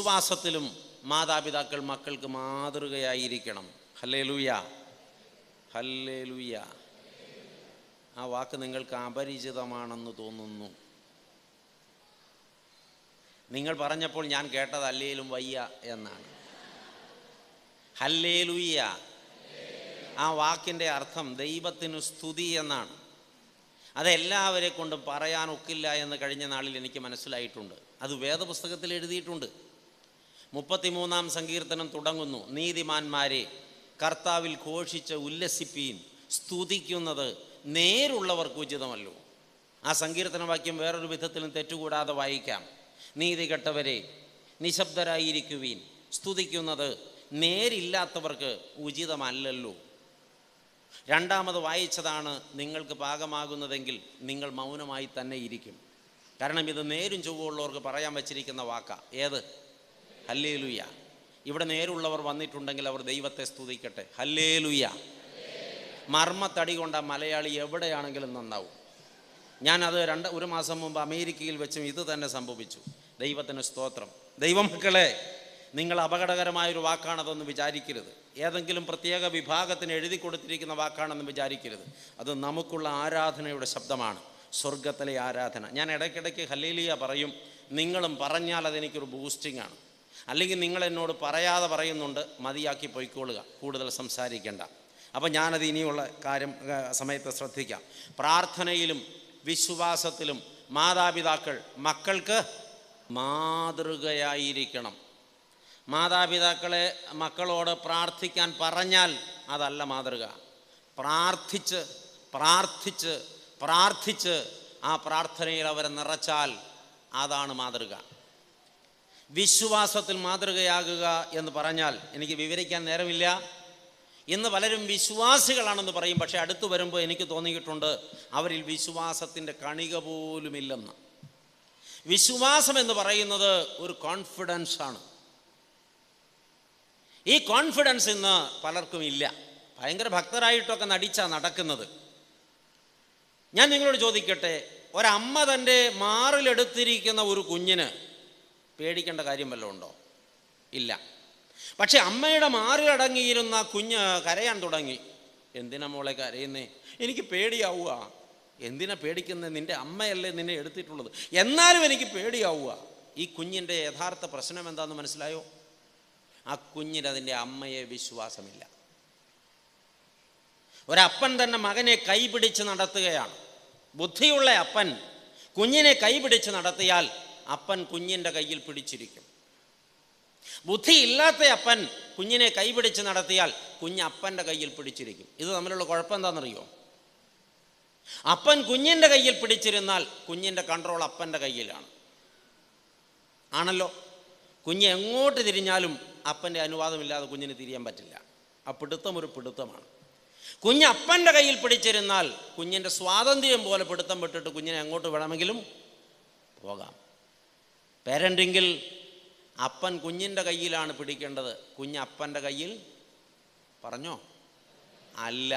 വിശ്വാസത്തിലും മാതാപിതാക്കൾ മക്കൾക്ക് മാതൃകയായിരിക്കണം ഹല്ലേ ലൂയ ഹല്ലേലുയ ആ വാക്ക് നിങ്ങൾക്ക് അപരിചിതമാണെന്ന് തോന്നുന്നു നിങ്ങൾ പറഞ്ഞപ്പോൾ ഞാൻ കേട്ടത് അല്ലേലും വയ്യ എന്നാണ് ഹല്ലേലുയ്യ ആ വാക്കിൻ്റെ അർത്ഥം ദൈവത്തിന് സ്തുതി എന്നാണ് അതെല്ലാവരെ കൊണ്ടും പറയാൻ ഒക്കില്ല എന്ന് കഴിഞ്ഞ നാളിൽ എനിക്ക് മനസ്സിലായിട്ടുണ്ട് അത് വേദപുസ്തകത്തിൽ എഴുതിയിട്ടുണ്ട് മുപ്പത്തിമൂന്നാം സങ്കീർത്തനം തുടങ്ങുന്നു നീതിമാന്മാരെ കർത്താവിൽ ഘോഷിച്ച് ഉല്ലസിപ്പീൻ സ്തുതിക്കുന്നത് നേരുള്ളവർക്ക് ഉചിതമല്ലോ ആ സങ്കീർത്തന വാക്യം വേറൊരു വിധത്തിലും തെറ്റുകൂടാതെ വായിക്കാം നീതി കെട്ടവരെ നിശബ്ദരായിരിക്കുവീൻ സ്തുതിക്കുന്നത് നേരില്ലാത്തവർക്ക് ഉചിതമല്ലല്ലോ രണ്ടാമത് വായിച്ചതാണ് നിങ്ങൾക്ക് പാകമാകുന്നതെങ്കിൽ നിങ്ങൾ മൗനമായി തന്നെ ഇരിക്കും കാരണം ഇത് നേരും ചൊവ്വുള്ളവർക്ക് പറയാൻ വച്ചിരിക്കുന്ന വാക്ക ഏത് ഹല്ലേലുയ ഇവിടെ നേരുള്ളവർ വന്നിട്ടുണ്ടെങ്കിൽ അവർ ദൈവത്തെ സ്തുതിക്കട്ടെ ഹല്ലേലുയ മർമ്മത്തടി കൊണ്ട മലയാളി എവിടെയാണെങ്കിലും നന്നാവും ഞാനത് രണ്ട് ഒരു മാസം മുമ്പ് അമേരിക്കയിൽ വെച്ചും ഇത് തന്നെ സംഭവിച്ചു ദൈവത്തിന് സ്തോത്രം ദൈവമക്കളെ നിങ്ങൾ അപകടകരമായൊരു വാക്കാണതെന്ന് വിചാരിക്കരുത് ഏതെങ്കിലും പ്രത്യേക വിഭാഗത്തിന് എഴുതി കൊടുത്തിരിക്കുന്ന വാക്കാണെന്ന് വിചാരിക്കരുത് അത് നമുക്കുള്ള ആരാധനയുടെ ശബ്ദമാണ് സ്വർഗത്തിലെ ആരാധന ഞാൻ ഇടയ്ക്കിടയ്ക്ക് ഹല്ലേലിയ പറയും നിങ്ങളും പറഞ്ഞാൽ അതെനിക്കൊരു ബൂസ്റ്റിംഗ് ആണ് അല്ലെങ്കിൽ നിങ്ങൾ എന്നോട് പറയാതെ പറയുന്നുണ്ട് മതിയാക്കി പൊയ്ക്കൊള്ളുക കൂടുതൽ സംസാരിക്കേണ്ട അപ്പം ഞാനത് ഇനിയുള്ള കാര്യം ആ, സമയത്ത് ശ്രദ്ധിക്കാം പ്രാർത്ഥനയിലും വിശ്വാസത്തിലും മാതാപിതാക്കൾ മക്കൾക്ക് മാതൃകയായിരിക്കണം മാതാപിതാക്കളെ മക്കളോട് പ്രാർത്ഥിക്കാൻ പറഞ്ഞാൽ അതല്ല മാതൃക പ്രാർത്ഥിച്ച് പ്രാർത്ഥിച്ച് പ്രാർത്ഥിച്ച് ആ പ്രാർത്ഥനയിൽ അവരെ നിറച്ചാൽ അതാണ് മാതൃക വിശ്വാസത്തിൽ മാതൃകയാകുക എന്ന് പറഞ്ഞാൽ എനിക്ക് വിവരിക്കാൻ നേരമില്ല ഇന്ന് പലരും വിശ്വാസികളാണെന്ന് പറയും പക്ഷേ അടുത്ത് വരുമ്പോൾ എനിക്ക് തോന്നിയിട്ടുണ്ട് അവരിൽ വിശ്വാസത്തിൻ്റെ കണിക പോലുമില്ലെന്ന് വിശ്വാസം എന്ന് പറയുന്നത് ഒരു കോൺഫിഡൻസ് ആണ് ഈ കോൺഫിഡൻസ് ഇന്ന് പലർക്കും ഇല്ല ഭയങ്കര ഭക്തരായിട്ടൊക്കെ നടിച്ചാ നടക്കുന്നത് ഞാൻ നിങ്ങളോട് ചോദിക്കട്ടെ ഒരമ്മ തൻ്റെ മാറിലെടുത്തിരിക്കുന്ന ഒരു കുഞ്ഞിന് പേടിക്കേണ്ട കാര്യം വല്ലതും ഉണ്ടോ ഇല്ല പക്ഷെ അമ്മയുടെ മാറിലടങ്ങിയിരുന്ന കുഞ്ഞ് കരയാൻ തുടങ്ങി എന്തിനാ മോളെ കരയുന്നേ എനിക്ക് പേടിയാവുക എന്തിനാ പേടിക്കുന്നത് നിന്റെ അമ്മയല്ലേ നിന്നെ എടുത്തിട്ടുള്ളത് എന്നാലും എനിക്ക് പേടിയാവുക ഈ കുഞ്ഞിൻ്റെ യഥാർത്ഥ പ്രശ്നം എന്താണെന്ന് മനസ്സിലായോ ആ കുഞ്ഞിന് അതിൻ്റെ അമ്മയെ വിശ്വാസമില്ല ഒരപ്പൻ തന്നെ മകനെ കൈപിടിച്ച് നടത്തുകയാണ് ബുദ്ധിയുള്ള അപ്പൻ കുഞ്ഞിനെ കൈപിടിച്ച് നടത്തിയാൽ അപ്പൻ കുഞ്ഞിൻ്റെ കയ്യിൽ പിടിച്ചിരിക്കും ബുദ്ധിയില്ലാത്ത അപ്പൻ കുഞ്ഞിനെ കൈപിടിച്ച് നടത്തിയാൽ കുഞ്ഞ് അപ്പൻ്റെ കയ്യിൽ പിടിച്ചിരിക്കും ഇത് തമ്മിലുള്ള കുഴപ്പം എന്താണെന്നറിയോ അപ്പൻ കുഞ്ഞിൻ്റെ കയ്യിൽ പിടിച്ചിരുന്നാൽ കുഞ്ഞിൻ്റെ കൺട്രോൾ അപ്പൻ്റെ കയ്യിലാണ് ആണല്ലോ കുഞ്ഞ് എങ്ങോട്ട് തിരിഞ്ഞാലും അപ്പൻ്റെ അനുവാദമില്ലാതെ കുഞ്ഞിന് തിരിയാൻ പറ്റില്ല ആ പിടുത്തം ഒരു പിടുത്തമാണ് കുഞ്ഞ് അപ്പൻ്റെ കയ്യിൽ പിടിച്ചിരുന്നാൽ കുഞ്ഞിൻ്റെ സ്വാതന്ത്ര്യം പോലെ പിടുത്തം വിട്ടിട്ട് കുഞ്ഞിനെ എങ്ങോട്ട് വേണമെങ്കിലും പോകാം പേരൻറ്റിങ്കിൽ അപ്പൻ കുഞ്ഞിൻ്റെ കയ്യിലാണ് പിടിക്കേണ്ടത് കുഞ്ഞ് അപ്പൻ്റെ കയ്യിൽ പറഞ്ഞോ അല്ല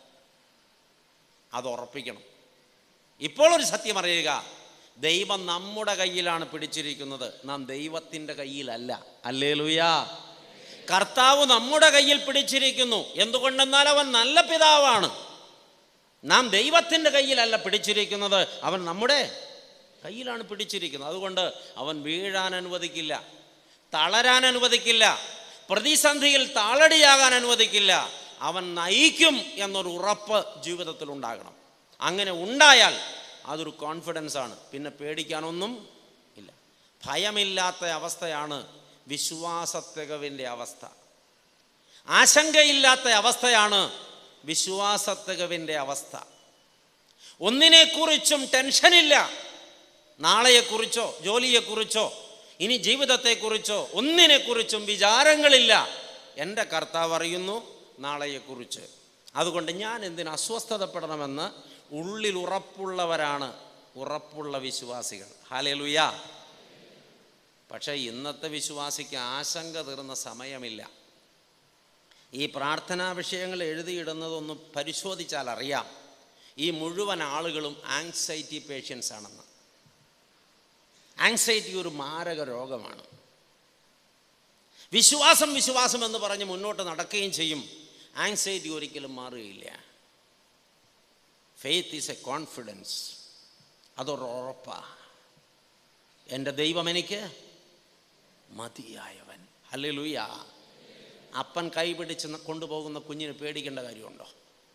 അത് ഉറപ്പിക്കണം ഇപ്പോൾ ഒരു സത്യം അറിയുക ദൈവം നമ്മുടെ കയ്യിലാണ് പിടിച്ചിരിക്കുന്നത് നാം ദൈവത്തിൻ്റെ കയ്യിലല്ല അല്ലേ ലുയാ കർത്താവ് നമ്മുടെ കയ്യിൽ പിടിച്ചിരിക്കുന്നു എന്തുകൊണ്ടെന്നാൽ അവൻ നല്ല പിതാവാണ് നാം ദൈവത്തിൻ്റെ കയ്യിലല്ല പിടിച്ചിരിക്കുന്നത് അവൻ നമ്മുടെ കയ്യിലാണ് പിടിച്ചിരിക്കുന്നത് അതുകൊണ്ട് അവൻ വീഴാൻ അനുവദിക്കില്ല തളരാൻ അനുവദിക്കില്ല പ്രതിസന്ധിയിൽ താളടിയാകാൻ അനുവദിക്കില്ല അവൻ നയിക്കും എന്നൊരു ഉറപ്പ് ജീവിതത്തിൽ ഉണ്ടാകണം അങ്ങനെ ഉണ്ടായാൽ അതൊരു കോൺഫിഡൻസ് ആണ് പിന്നെ പേടിക്കാനൊന്നും ഇല്ല ഭയമില്ലാത്ത അവസ്ഥയാണ് വിശ്വാസത്തികവിൻ്റെ അവസ്ഥ ആശങ്കയില്ലാത്ത അവസ്ഥയാണ് വിശ്വാസത്തികവിൻ്റെ അവസ്ഥ ഒന്നിനെക്കുറിച്ചും ടെൻഷനില്ല നാളെയെക്കുറിച്ചോ ജോലിയെക്കുറിച്ചോ ഇനി ജീവിതത്തെക്കുറിച്ചോ ഒന്നിനെക്കുറിച്ചും വിചാരങ്ങളില്ല എൻ്റെ കർത്താവ് അറിയുന്നു നാളെയെക്കുറിച്ച് അതുകൊണ്ട് ഞാൻ എന്തിന് അസ്വസ്ഥതപ്പെടണമെന്ന് ഉള്ളിൽ ഉറപ്പുള്ളവരാണ് ഉറപ്പുള്ള വിശ്വാസികൾ ഹാലേലുയാ പക്ഷേ ഇന്നത്തെ വിശ്വാസിക്ക് ആശങ്ക തീർന്ന സമയമില്ല ഈ പ്രാർത്ഥനാ വിഷയങ്ങൾ എഴുതിയിടുന്നതൊന്ന് പരിശോധിച്ചാൽ അറിയാം ഈ മുഴുവൻ ആളുകളും ആങ്സൈറ്റി പേഷ്യൻസ് ആണെന്ന് ആങ്സൈറ്റി ഒരു മാരക രോഗമാണ് വിശ്വാസം വിശ്വാസം എന്ന് പറഞ്ഞ് മുന്നോട്ട് നടക്കുകയും ചെയ്യും ആങ്സൈറ്റി ഒരിക്കലും മാറുകയില്ല ഫെയ്ത്ത് ഈസ് എ കോൺഫിഡൻസ് അതൊരു ഉറപ്പാണ് എൻ്റെ ദൈവം എനിക്ക് മതിയായവൻ അല്ലേ ലൂയ അപ്പൻ കൈ പിടിച്ച് ന- കൊണ്ടുപോകുന്ന കുഞ്ഞിന് പേടിക്കേണ്ട കാര്യമുണ്ടോ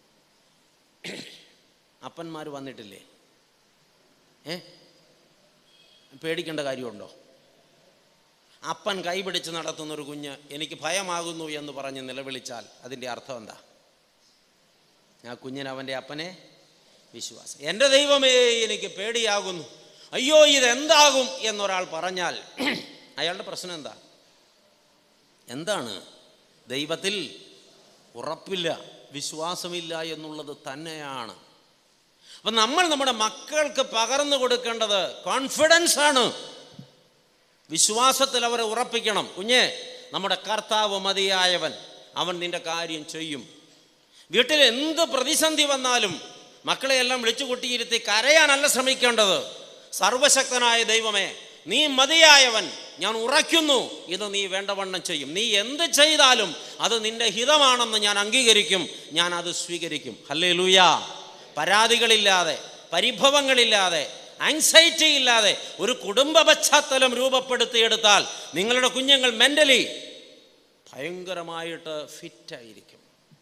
അപ്പന്മാർ വന്നിട്ടില്ലേ ഏ പേടിക്കേണ്ട കാര്യമുണ്ടോ അപ്പൻ കൈ പിടിച്ച് നടത്തുന്ന ഒരു കുഞ്ഞ് എനിക്ക് ഭയമാകുന്നു എന്ന് പറഞ്ഞ് നിലവിളിച്ചാൽ അതിൻ്റെ അർത്ഥം എന്താ ആ കുഞ്ഞിന് അവൻ്റെ അപ്പനെ വിശ്വാസം എൻ്റെ ദൈവമേ എനിക്ക് പേടിയാകുന്നു അയ്യോ ഇതെന്താകും എന്നൊരാൾ പറഞ്ഞാൽ അയാളുടെ പ്രശ്നം എന്താ എന്താണ് ദൈവത്തിൽ ഉറപ്പില്ല വിശ്വാസമില്ല എന്നുള്ളത് തന്നെയാണ് അപ്പം നമ്മൾ നമ്മുടെ മക്കൾക്ക് പകർന്നു കൊടുക്കേണ്ടത് കോൺഫിഡൻസ് ആണ് വിശ്വാസത്തിൽ അവരെ ഉറപ്പിക്കണം കുഞ്ഞെ നമ്മുടെ കർത്താവ് മതിയായവൻ അവൻ നിന്റെ കാര്യം ചെയ്യും വീട്ടിൽ എന്ത് പ്രതിസന്ധി വന്നാലും മക്കളെ എല്ലാം വിളിച്ചു കൂട്ടിയിരുത്തി കരയാനല്ല ശ്രമിക്കേണ്ടത് സർവശക്തനായ ദൈവമേ നീ മതിയായവൻ ഞാൻ ഉറയ്ക്കുന്നു ഇത് നീ വേണ്ടവണ്ണം ചെയ്യും നീ എന്ത് ചെയ്താലും അത് നിന്റെ ഹിതമാണെന്ന് ഞാൻ അംഗീകരിക്കും ഞാൻ അത് സ്വീകരിക്കും ഹല്ലേ ലൂയ പരാതികളില്ലാതെ പരിഭവങ്ങളില്ലാതെ ആങ്സൈറ്റി ഇല്ലാതെ ഒരു കുടുംബ പശ്ചാത്തലം രൂപപ്പെടുത്തിയെടുത്താൽ നിങ്ങളുടെ കുഞ്ഞുങ്ങൾ മെൻ്റലി ഭയങ്കരമായിട്ട് ഫിറ്റായിരിക്കും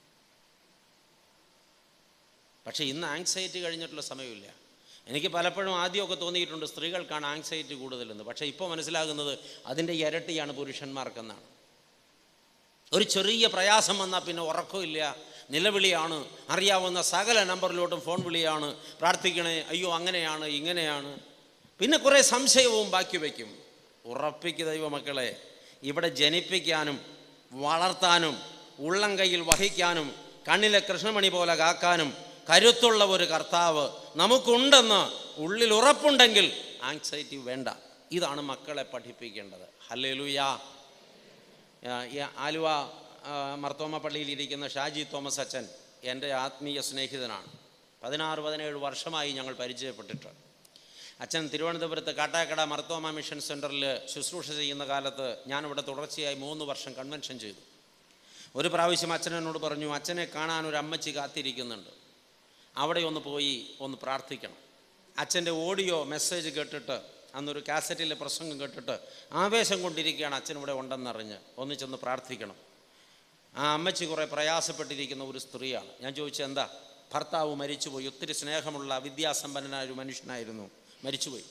പക്ഷേ ഇന്ന് ആങ്സൈറ്റി കഴിഞ്ഞിട്ടുള്ള സമയമില്ല എനിക്ക് പലപ്പോഴും ആദ്യമൊക്കെ തോന്നിയിട്ടുണ്ട് സ്ത്രീകൾക്കാണ് ആങ്സൈറ്റി കൂടുതലെന്ന് പക്ഷേ ഇപ്പോൾ മനസ്സിലാകുന്നത് അതിൻ്റെ ഇരട്ടിയാണ് പുരുഷന്മാർക്കെന്നാണ് ഒരു ചെറിയ പ്രയാസം വന്നാൽ പിന്നെ ഉറക്കമില്ല നിലവിളിയാണ് അറിയാവുന്ന സകല നമ്പറിലോട്ടും ഫോൺ വിളിയാണ് പ്രാർത്ഥിക്കണേ അയ്യോ അങ്ങനെയാണ് ഇങ്ങനെയാണ് പിന്നെ കുറേ സംശയവും ബാക്കി വയ്ക്കും ഉറപ്പിക്ക് ദൈവമക്കളെ ഇവിടെ ജനിപ്പിക്കാനും വളർത്താനും ഉള്ളം കയ്യിൽ വഹിക്കാനും കണ്ണിലെ കൃഷ്ണമണി പോലെ കാക്കാനും കരുത്തുള്ള ഒരു കർത്താവ് നമുക്കുണ്ടെന്ന് ഉള്ളിൽ ഉറപ്പുണ്ടെങ്കിൽ ആങ്സൈറ്റി വേണ്ട ഇതാണ് മക്കളെ പഠിപ്പിക്കേണ്ടത് ഹല്ലേലൂയാ ആ, ഈ ആലുവ ആ, മർത്തോമ പള്ളിയിൽ ഇരിക്കുന്ന ഷാജി തോമസ് അച്ഛൻ എൻ്റെ ആത്മീയ സ്നേഹിതനാണ് പതിനാറ് പതിനേഴ് വർഷമായി ഞങ്ങൾ പരിചയപ്പെട്ടിട്ട് അച്ഛൻ തിരുവനന്തപുരത്ത് കാട്ടാക്കട മർത്തോമ മിഷൻ സെൻറ്ററിൽ ശുശ്രൂഷ ചെയ്യുന്ന കാലത്ത് ഞാനിവിടെ തുടർച്ചയായി മൂന്ന് വർഷം കൺവെൻഷൻ ചെയ്തു ഒരു പ്രാവശ്യം അച്ഛൻ എന്നോട് പറഞ്ഞു അച്ഛനെ കാണാൻ ഒരു അമ്മച്ചി കാത്തിരിക്കുന്നുണ്ട് അവിടെ ഒന്ന് പോയി ഒന്ന് പ്രാർത്ഥിക്കണം അച്ഛൻ്റെ ഓഡിയോ മെസ്സേജ് കേട്ടിട്ട് അന്നൊരു കാസറ്റിലെ പ്രസംഗം കേട്ടിട്ട് ആവേശം കൊണ്ടിരിക്കുകയാണ് അച്ഛൻ ഇവിടെ ഉണ്ടെന്നറിഞ്ഞ് ഒന്ന് ചെന്ന് പ്രാർത്ഥിക്കണം ആ അമ്മച്ചി കുറേ പ്രയാസപ്പെട്ടിരിക്കുന്ന ഒരു സ്ത്രീയാണ് ഞാൻ ചോദിച്ചത് എന്താ ഭർത്താവ് മരിച്ചുപോയി ഒത്തിരി സ്നേഹമുള്ള വിദ്യാസമ്പന്നനായ ഒരു മനുഷ്യനായിരുന്നു മരിച്ചുപോയി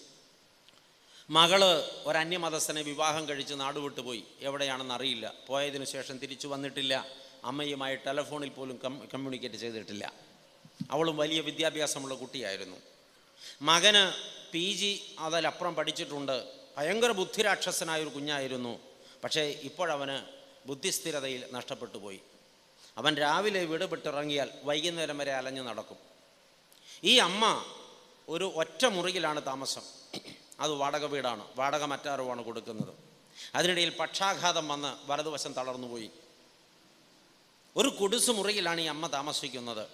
മകള് ഒരന്യമതസ്ഥനെ വിവാഹം കഴിച്ച് നാടുവിട്ട് പോയി എവിടെയാണെന്ന് അറിയില്ല പോയതിനു ശേഷം തിരിച്ചു വന്നിട്ടില്ല അമ്മയുമായി ടെലഫോണിൽ പോലും കം കമ്മ്യൂണിക്കേറ്റ് ചെയ്തിട്ടില്ല അവളും വലിയ വിദ്യാഭ്യാസമുള്ള കുട്ടിയായിരുന്നു മകന് പി ജി അതിലപ്പുറം പഠിച്ചിട്ടുണ്ട് ഭയങ്കര ബുദ്ധിരാക്ഷസനായ ഒരു കുഞ്ഞായിരുന്നു പക്ഷേ ഇപ്പോഴവന് ബുദ്ധിസ്ഥിരതയിൽ നഷ്ടപ്പെട്ടു പോയി അവൻ രാവിലെ വീട് വിട്ടിറങ്ങിയാൽ വൈകുന്നേരം വരെ അലഞ്ഞു നടക്കും ഈ അമ്മ ഒരു ഒറ്റ മുറിയിലാണ് താമസം അത് വാടക വീടാണ് വാടക മറ്റാരുമാണ് കൊടുക്കുന്നത് അതിനിടയിൽ പക്ഷാഘാതം വന്ന് വലതുവശം തളർന്നുപോയി ഒരു കുടിസ് മുറിയിലാണ് ഈ അമ്മ താമസിക്കുന്നത്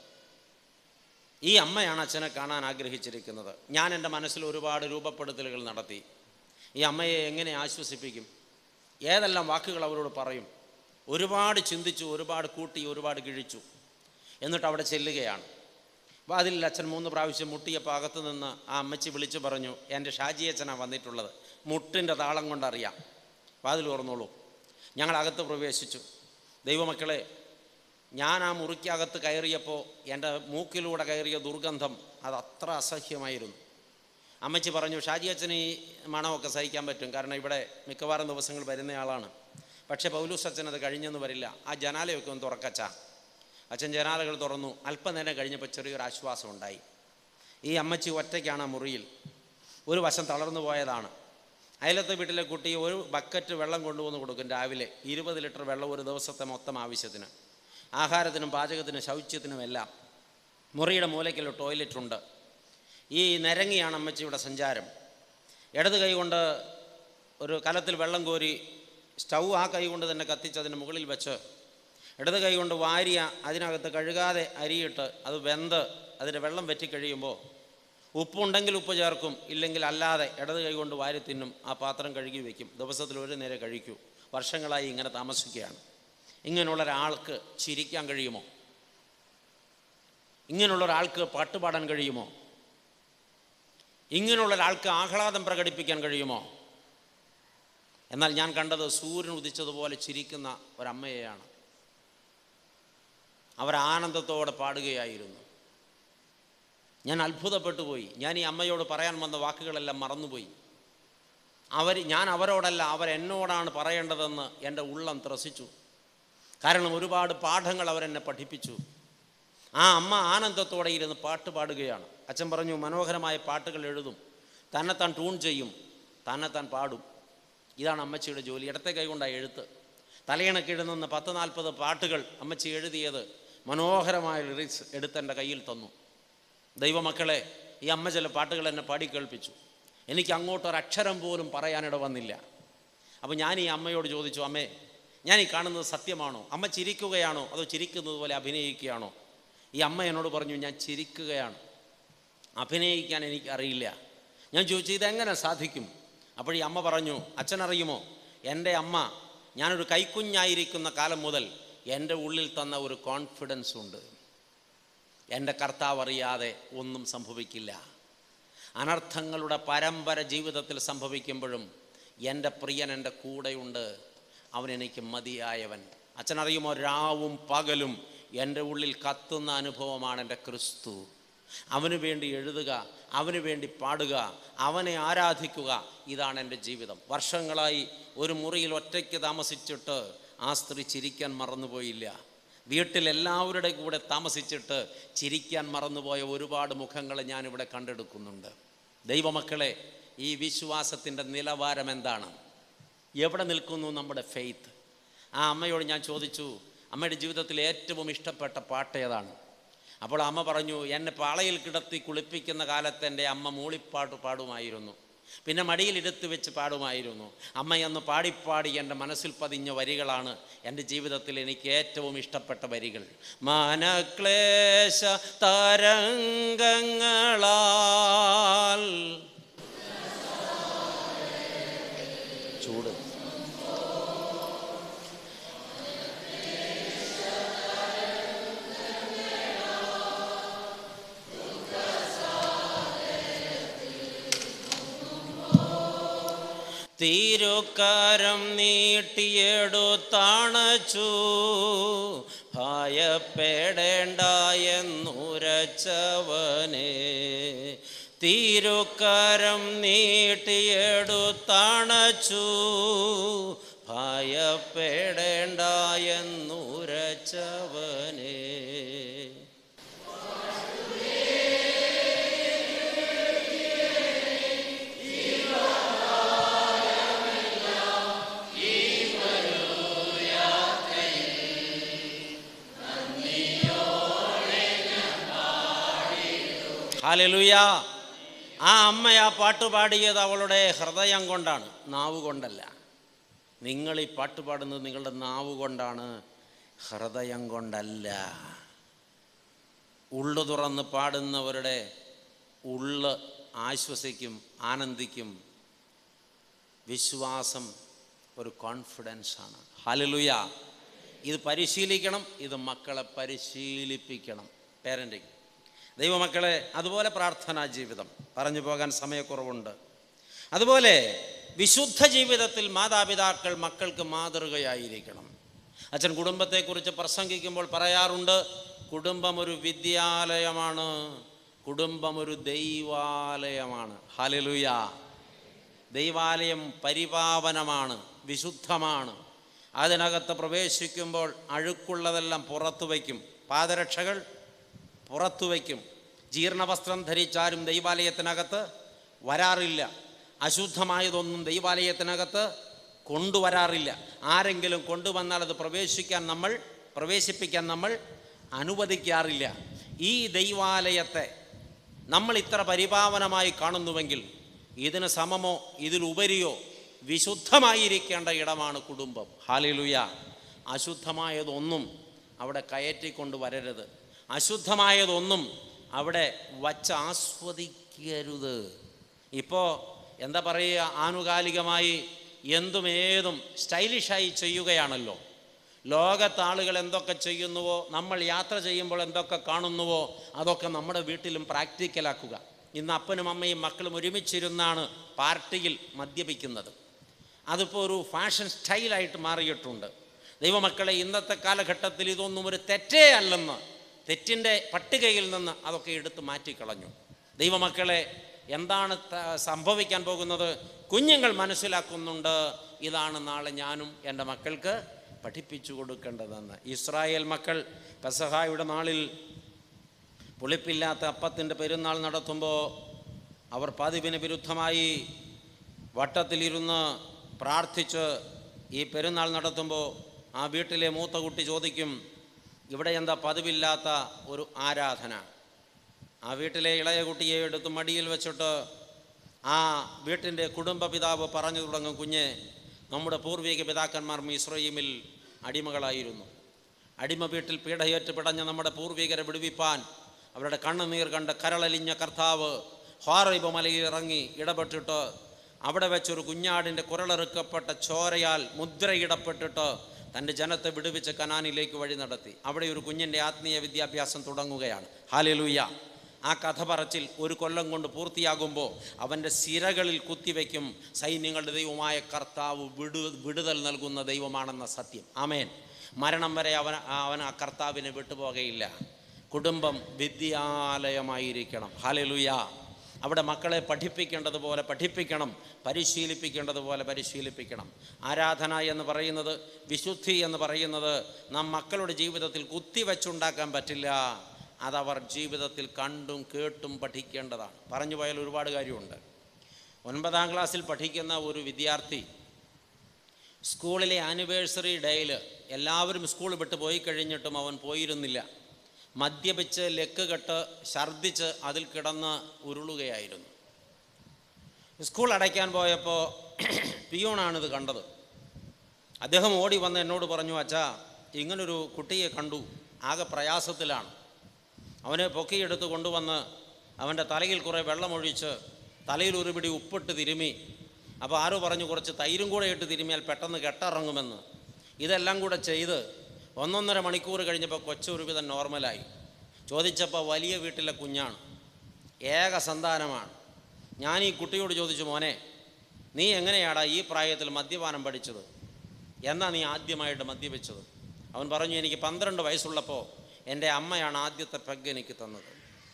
ഈ അമ്മയാണ് അച്ഛനെ കാണാൻ ആഗ്രഹിച്ചിരിക്കുന്നത് ഞാൻ എൻ്റെ മനസ്സിൽ ഒരുപാട് രൂപപ്പെടുത്തലുകൾ നടത്തി ഈ അമ്മയെ എങ്ങനെ ആശ്വസിപ്പിക്കും ഏതെല്ലാം വാക്കുകൾ അവരോട് പറയും ഒരുപാട് ചിന്തിച്ചു ഒരുപാട് കൂട്ടി ഒരുപാട് കിഴിച്ചു എന്നിട്ട് അവിടെ ചെല്ലുകയാണ് വാതിലിൽ അച്ഛൻ മൂന്ന് പ്രാവശ്യം മുട്ടിയപ്പോൾ അകത്ത് നിന്ന് ആ അമ്മച്ചി വിളിച്ചു പറഞ്ഞു എൻ്റെ ഷാജി അച്ഛനാണ് വന്നിട്ടുള്ളത് മുട്ടിൻ്റെ താളം കൊണ്ടറിയാം വാതിൽ തുറന്നോളൂ ഞങ്ങൾ അകത്ത് പ്രവേശിച്ചു ദൈവമക്കളെ ഞാൻ ആ മുറിക്കകത്ത് കയറിയപ്പോൾ എൻ്റെ മൂക്കിലൂടെ കയറിയ ദുർഗന്ധം അത് അത്ര അസഹ്യമായിരുന്നു അമ്മച്ചി പറഞ്ഞു ഷാജി അച്ഛന് ഈ മണമൊക്കെ സഹിക്കാൻ പറ്റും കാരണം ഇവിടെ മിക്കവാറും ദിവസങ്ങൾ വരുന്നയാളാണ് പക്ഷേ പൗലൂസ് അച്ഛൻ അത് കഴിഞ്ഞെന്ന് വരില്ല ആ ജനാലയൊക്കെ ഒന്ന് തുറക്കച്ചാ അച്ഛൻ ജനാലകൾ തുറന്നു അല്പനേരം കഴിഞ്ഞപ്പോൾ ചെറിയൊരു ആശ്വാസം ഉണ്ടായി ഈ അമ്മച്ചി ഒറ്റയ്ക്കാണ് ആ മുറിയിൽ ഒരു വശം തളർന്നു പോയതാണ് അയലത്തെ വീട്ടിലെ കുട്ടി ഒരു ബക്കറ്റ് വെള്ളം കൊണ്ടുവന്ന് കൊടുക്കും രാവിലെ ഇരുപത് ലിറ്റർ വെള്ളം ഒരു ദിവസത്തെ മൊത്തം ആവശ്യത്തിന് ആഹാരത്തിനും പാചകത്തിനും ശൗച്യത്തിനും എല്ലാം മുറിയുടെ മൂലയ്ക്കൽ ടോയ്ലറ്റ് ഉണ്ട് ഈ നിരങ്ങിയാണ് അമ്മച്ചിയുടെ സഞ്ചാരം ഇടത് കൈ കൊണ്ട് ഒരു കലത്തിൽ വെള്ളം കോരി സ്റ്റൗ ആ കൈ കൊണ്ട് തന്നെ കത്തിച്ച് അതിന് മുകളിൽ വെച്ച് ഇടത് കൈ കൊണ്ട് വാരിയ അതിനകത്ത് കഴുകാതെ അരിയിട്ട് അത് വെന്ത് അതിൻ്റെ വെള്ളം വറ്റിക്കഴിയുമ്പോൾ ഉപ്പുണ്ടെങ്കിൽ ഉപ്പ് ചേർക്കും ഇല്ലെങ്കിൽ അല്ലാതെ ഇടത് കൈ കൊണ്ട് വാരി തിന്നും ആ പാത്രം കഴുകി വയ്ക്കും ദിവസത്തിൽ ഒരു നേരെ കഴിക്കൂ വർഷങ്ങളായി ഇങ്ങനെ താമസിക്കുകയാണ് ഇങ്ങനെയുള്ള ഒരാൾക്ക് ചിരിക്കാൻ കഴിയുമോ ഇങ്ങനെയുള്ള ഒരാൾക്ക് പാട്ടുപാടാൻ കഴിയുമോ ഇങ്ങനെയുള്ള ഒരാൾക്ക് ആഹ്ലാദം പ്രകടിപ്പിക്കാൻ കഴിയുമോ എന്നാൽ ഞാൻ കണ്ടത് സൂര്യൻ ഉദിച്ചതുപോലെ ചിരിക്കുന്ന ഒരമ്മയെയാണ് അവർ ആനന്ദത്തോടെ പാടുകയായിരുന്നു ഞാൻ അത്ഭുതപ്പെട്ടു പോയി ഞാൻ ഈ അമ്മയോട് പറയാൻ വന്ന വാക്കുകളെല്ലാം മറന്നുപോയി അവർ ഞാൻ അവരോടല്ല അവരെന്നോടാണ് പറയേണ്ടതെന്ന് എൻ്റെ ഉള്ളം ത്രസിച്ചു കാരണം ഒരുപാട് പാഠങ്ങൾ അവരെന്നെ പഠിപ്പിച്ചു ആ അമ്മ ആനന്ദത്തോടെ ഇരുന്ന് പാട്ട് പാടുകയാണ് അച്ഛൻ പറഞ്ഞു മനോഹരമായ പാട്ടുകൾ എഴുതും തന്നെത്താൻ ട്യൂൺ ചെയ്യും തന്നെത്താൻ പാടും ഇതാണ് അമ്മച്ചിയുടെ ജോലി ഇടത്തെ കൈകൊണ്ടാണ് എഴുത്ത് തലയിണക്ക് എഴുതുന്ന പത്ത് നാൽപ്പത് പാട്ടുകൾ അമ്മച്ചി എഴുതിയത് മനോഹരമായ ലിറിക്സ് എടുത്ത് എൻ്റെ കയ്യിൽ തന്നു ദൈവമക്കളെ ഈ അമ്മ ചില പാട്ടുകൾ എന്നെ പാടി കേൾപ്പിച്ചു എനിക്ക് അങ്ങോട്ടൊരക്ഷരം പോലും പറയാനിട വന്നില്ല അപ്പോൾ ഞാൻ ഈ അമ്മയോട് ചോദിച്ചു അമ്മേ ഞാൻ ഈ കാണുന്നത് സത്യമാണോ അമ്മ ചിരിക്കുകയാണോ അതോ ചിരിക്കുന്നത് പോലെ അഭിനയിക്കുകയാണോ ഈ അമ്മ എന്നോട് പറഞ്ഞു ഞാൻ ചിരിക്കുകയാണ് അഭിനയിക്കാൻ എനിക്ക് അറിയില്ല ഞാൻ ചോദിച്ചു ഇതെങ്ങനെ സാധിക്കും അപ്പോൾ ഈ അമ്മ പറഞ്ഞു അച്ഛനറിയുമോ എൻ്റെ അമ്മ ഞാനൊരു കൈക്കുഞ്ഞായിരിക്കുന്ന കാലം മുതൽ എൻ്റെ ഉള്ളിൽ തന്ന ഒരു കോൺഫിഡൻസ് ഉണ്ട് എൻ്റെ കർത്താവ് അറിയാതെ ഒന്നും സംഭവിക്കില്ല അനർത്ഥങ്ങളുടെ പരമ്പര ജീവിതത്തിൽ സംഭവിക്കുമ്പോഴും എൻ്റെ പ്രിയൻ എൻ്റെ കൂടെയുണ്ട് അവൻ എനിക്ക് മതിയായവൻ അച്ഛനറിയുമോ രാവും പകലും എൻ്റെ ഉള്ളിൽ കത്തുന്ന അനുഭവമാണ് എൻ്റെ ക്രിസ്തു അവന് വേണ്ടി എഴുതുക അവന് വേണ്ടി പാടുക അവനെ ആരാധിക്കുക ഇതാണ് എൻ്റെ ജീവിതം വർഷങ്ങളായി ഒരു മുറിയിൽ ഒറ്റയ്ക്ക് താമസിച്ചിട്ട് ആ സ്ത്രീ ചിരിക്കാൻ മറന്നുപോയില്ല വീട്ടിൽ എല്ലാവരുടെ കൂടെ താമസിച്ചിട്ട് ചിരിക്കാൻ മറന്നുപോയ ഒരുപാട് മുഖങ്ങളെ ഞാനിവിടെ കണ്ടെടുക്കുന്നുണ്ട് ദൈവമക്കളെ ഈ വിശ്വാസത്തിൻ്റെ നിലവാരം എന്താണ് എവിടെ നിൽക്കുന്നു നമ്മുടെ ഫെയ്ത്ത് ആ അമ്മയോട് ഞാൻ ചോദിച്ചു അമ്മയുടെ ജീവിതത്തിൽ ഏറ്റവും ഇഷ്ടപ്പെട്ട പാട്ട് ഏതാണ് അപ്പോൾ അമ്മ പറഞ്ഞു എന്നെ പാളയിൽ കിടത്തി കുളിപ്പിക്കുന്ന കാലത്ത് എൻ്റെ അമ്മ മൂളിപ്പാട്ട് പാടുമായിരുന്നു പിന്നെ മടിയിലെടുത്ത് വെച്ച് പാടുമായിരുന്നു അമ്മയെന്ന് പാടിപ്പാടി എൻ്റെ മനസ്സിൽ പതിഞ്ഞ വരികളാണ് എൻ്റെ ജീവിതത്തിൽ എനിക്ക് ഏറ്റവും ഇഷ്ടപ്പെട്ട വരികൾ മാനക്ലേശ തരംഗങ്ങളാൽ ചൂട് തിരുക്കരം നീട്ടിയെടുത്തണച്ചു ഭയപ്പെടേണ്ട എന്നുരച്ചവനെ തിരുക്കരം നീട്ടിയെടുത്തണച്ചു ഭയപ്പെടേണ്ട എന്നുരച്ചവനെ ഹാലലുയ ആ അമ്മ ആ പാട്ട് പാടിയത് അവളുടെ ഹൃദയം കൊണ്ടാണ് നാവ് കൊണ്ടല്ല നിങ്ങൾ ഈ പാട്ട് പാടുന്നത് നിങ്ങളുടെ നാവ് കൊണ്ടാണ് ഹൃദയം കൊണ്ടല്ല ഉള്ളു തുറന്ന് പാടുന്നവരുടെ ഉള്ള് ആശ്വസിക്കും ആനന്ദിക്കും വിശ്വാസം ഒരു കോൺഫിഡൻസാണ് ഹാലലുയ ഇത് പരിശീലിക്കണം ഇത് മക്കളെ പരിശീലിപ്പിക്കണം പേരൻറ്റിങ് ദൈവമക്കളെ അതുപോലെ പ്രാർത്ഥനാ ജീവിതം പറഞ്ഞു പോകാൻ സമയക്കുറവുണ്ട് അതുപോലെ വിശുദ്ധ ജീവിതത്തിൽ മാതാപിതാക്കൾ മക്കൾക്ക് മാതൃകയായിരിക്കണം അച്ഛൻ കുടുംബത്തെക്കുറിച്ച് പ്രസംഗിക്കുമ്പോൾ പറയാറുണ്ട് കുടുംബം ഒരു വിദ്യാലയമാണ് കുടുംബം ഒരു ദൈവാലയമാണ് ഹാലലുയ ദൈവാലയം പരിപാവനമാണ് വിശുദ്ധമാണ് അതിനകത്ത് പ്രവേശിക്കുമ്പോൾ അഴുക്കുള്ളതെല്ലാം പുറത്തു വയ്ക്കും പാദരക്ഷകൾ പുറത്തു വയ്ക്കും ജീർണവസ്ത്രം ധരിച്ചാരും ദൈവാലയത്തിനകത്ത് വരാറില്ല അശുദ്ധമായതൊന്നും ദൈവാലയത്തിനകത്ത് കൊണ്ടുവരാറില്ല ആരെങ്കിലും കൊണ്ടുവന്നാൽ അത് പ്രവേശിക്കാൻ നമ്മൾ പ്രവേശിപ്പിക്കാൻ നമ്മൾ അനുവദിക്കാറില്ല ഈ ദൈവാലയത്തെ നമ്മൾ ഇത്ര പരിപാവനമായി കാണുന്നുവെങ്കിൽ ഇതിന് സമമോ ഇതിലുപരിയോ വിശുദ്ധമായിരിക്കേണ്ട ഇടമാണ് കുടുംബം ഹാലിലുയ അശുദ്ധമായതൊന്നും അവിടെ കയറ്റിക്കൊണ്ട് വരരുത് അശുദ്ധമായതൊന്നും അവിടെ വച്ച് ആസ്വദിക്കരുത് ഇപ്പോൾ എന്താ പറയുക ആനുകാലികമായി എന്തും ഏതും സ്റ്റൈലിഷായി ചെയ്യുകയാണല്ലോ ലോകത്ത് ആളുകൾ എന്തൊക്കെ ചെയ്യുന്നുവോ നമ്മൾ യാത്ര ചെയ്യുമ്പോൾ എന്തൊക്കെ കാണുന്നുവോ അതൊക്കെ നമ്മുടെ വീട്ടിലും പ്രാക്ടിക്കലാക്കുക ഇന്ന് അപ്പനും അമ്മയും മക്കളും ഒരുമിച്ചിരുന്നാണ് പാർട്ടിയിൽ മദ്യപിക്കുന്നത് അതിപ്പോൾ ഒരു ഫാഷൻ സ്റ്റൈലായിട്ട് മാറിയിട്ടുണ്ട് ദൈവമക്കളെ ഇന്നത്തെ കാലഘട്ടത്തിൽ ഇതൊന്നും ഒരു തെറ്റേ അല്ലെന്ന് തെറ്റിൻ്റെ പട്ടികയിൽ നിന്ന് അതൊക്കെ എടുത്ത് മാറ്റിക്കളഞ്ഞു ദൈവമക്കളെ എന്താണ് ത- സംഭവിക്കാൻ പോകുന്നത് കുഞ്ഞുങ്ങൾ മനസ്സിലാക്കുന്നുണ്ട് ഇതാണ് നാളെ ഞാനും എൻ്റെ മക്കൾക്ക് പഠിപ്പിച്ചു കൊടുക്കേണ്ടതെന്ന് ഇസ്രായേൽ മക്കൾ പെസഹായുടെ നാളിൽ പുളിപ്പില്ലാത്ത അപ്പത്തിൻ്റെ പെരുന്നാൾ നടത്തുമ്പോൾ അവർ പതിവിന് വിരുദ്ധമായി വട്ടത്തിലിരുന്ന് പ്രാർത്ഥിച്ച് ഈ പെരുന്നാൾ നടത്തുമ്പോൾ ആ വീട്ടിലെ മൂത്ത കുട്ടി ചോദിക്കും ഇവിടെ എന്താ പതിവില്ലാത്ത ഒരു ആരാധന ആ വീട്ടിലെ ഇളയ കുട്ടിയെ എടുത്ത് മടിയിൽ വെച്ചിട്ട് ആ വീട്ടിൻ്റെ കുടുംബ പിതാവ് പറഞ്ഞു തുടങ്ങും കുഞ്ഞ് നമ്മുടെ പൂർവിക പിതാക്കന്മാർ മിശ്രയിമിൽ അടിമകളായിരുന്നു അടിമ വീട്ടിൽ പീഡയേറ്റ് പിടഞ്ഞ നമ്മുടെ പൂർവികരെ വിടുവിപ്പാൻ അവരുടെ കണ്ണുനീർ കണ്ട് കരളലിഞ്ഞ കർത്താവ് ഹോറൈബ് മലയിൽ ഇറങ്ങി ഇടപെട്ടിട്ട് അവിടെ വെച്ചൊരു കുഞ്ഞാടിൻ്റെ കുരളെറുക്കപ്പെട്ട ചോരയാൽ മുദ്രയിടപ്പെട്ടിട്ട് തൻ്റെ ജനത്തെ വിടുവിച്ച് കനാനിലേക്ക് വഴി നടത്തി അവിടെ ഒരു കുഞ്ഞിൻ്റെ ആത്മീയ വിദ്യാഭ്യാസം തുടങ്ങുകയാണ് ഹാലലൂയ ആ കഥ പറച്ചിൽ ഒരു കൊല്ലം കൊണ്ട് പൂർത്തിയാകുമ്പോൾ അവൻ്റെ സിരകളിൽ കുത്തിവെക്കും സൈന്യങ്ങളുടെ ദൈവമായ കർത്താവ് വിടു വിടുതൽ നൽകുന്ന ദൈവമാണെന്ന സത്യം ആമേൻ മരണം വരെ അവൻ അവൻ ആ കർത്താവിനെ വിട്ടുപോകയില്ല കുടുംബം വിദ്യാലയമായിരിക്കണം ഹാലലുയ അവിടെ മക്കളെ പഠിപ്പിക്കേണ്ടതുപോലെ പഠിപ്പിക്കണം പരിശീലിപ്പിക്കേണ്ടതുപോലെ പരിശീലിപ്പിക്കണം ആരാധന എന്ന് പറയുന്നത് വിശുദ്ധി എന്ന് പറയുന്നത് നാം മക്കളുടെ ജീവിതത്തിൽ കുത്തിവെച്ചുണ്ടാക്കാൻ പറ്റില്ല അതവർ ജീവിതത്തിൽ കണ്ടും കേട്ടും പഠിക്കേണ്ടതാണ് പറഞ്ഞു പോയാൽ ഒരുപാട് കാര്യമുണ്ട് ഒൻപതാം ക്ലാസ്സിൽ പഠിക്കുന്ന ഒരു വിദ്യാർത്ഥി സ്കൂളിലെ ആനിവേഴ്സറി ഡേയിൽ എല്ലാവരും സ്കൂൾ വിട്ട് പോയി കഴിഞ്ഞിട്ടും അവൻ പോയിരുന്നില്ല മദ്യപിച്ച് ലെക്ക് കെട്ട് ഛർദ്ദിച്ച് അതിൽ കിടന്ന് ഉരുളുകയായിരുന്നു സ്കൂൾ അടയ്ക്കാൻ പോയപ്പോൾ പിയൂണാണിത് കണ്ടത് അദ്ദേഹം ഓടി വന്ന് എന്നോട് പറഞ്ഞു അച്ഛാ ഇങ്ങനൊരു കുട്ടിയെ കണ്ടു ആകെ പ്രയാസത്തിലാണ് അവനെ പൊക്കിയെടുത്ത് കൊണ്ടുവന്ന് അവൻ്റെ തലയിൽ കുറേ വെള്ളമൊഴിച്ച് തലയിൽ ഒരു പിടി ഉപ്പിട്ട് തിരുമി അപ്പോൾ ആരോ പറഞ്ഞു കുറച്ച് തൈരും കൂടെ ഇട്ട് തിരുമിയാൽ പെട്ടെന്ന് കെട്ടിറങ്ങുമെന്ന് ഇതെല്ലാം കൂടെ ചെയ്ത് ഒന്നൊന്നര മണിക്കൂർ കഴിഞ്ഞപ്പോൾ കൊച്ചൊരുവിധം നോർമലായി ചോദിച്ചപ്പോൾ വലിയ വീട്ടിലെ കുഞ്ഞാണ് ഏക സന്താനമാണ് ഞാൻ ഈ കുട്ടിയോട് ചോദിച്ചു മോനെ നീ എങ്ങനെയാടാ ഈ പ്രായത്തിൽ മദ്യപാനം പഠിച്ചത് എന്നാ നീ ആദ്യമായിട്ട് മദ്യപിച്ചത് അവൻ പറഞ്ഞു എനിക്ക് പന്ത്രണ്ട് വയസ്സുള്ളപ്പോൾ എൻ്റെ അമ്മയാണ് ആദ്യത്തെ പെഗ് എനിക്ക് തന്നത്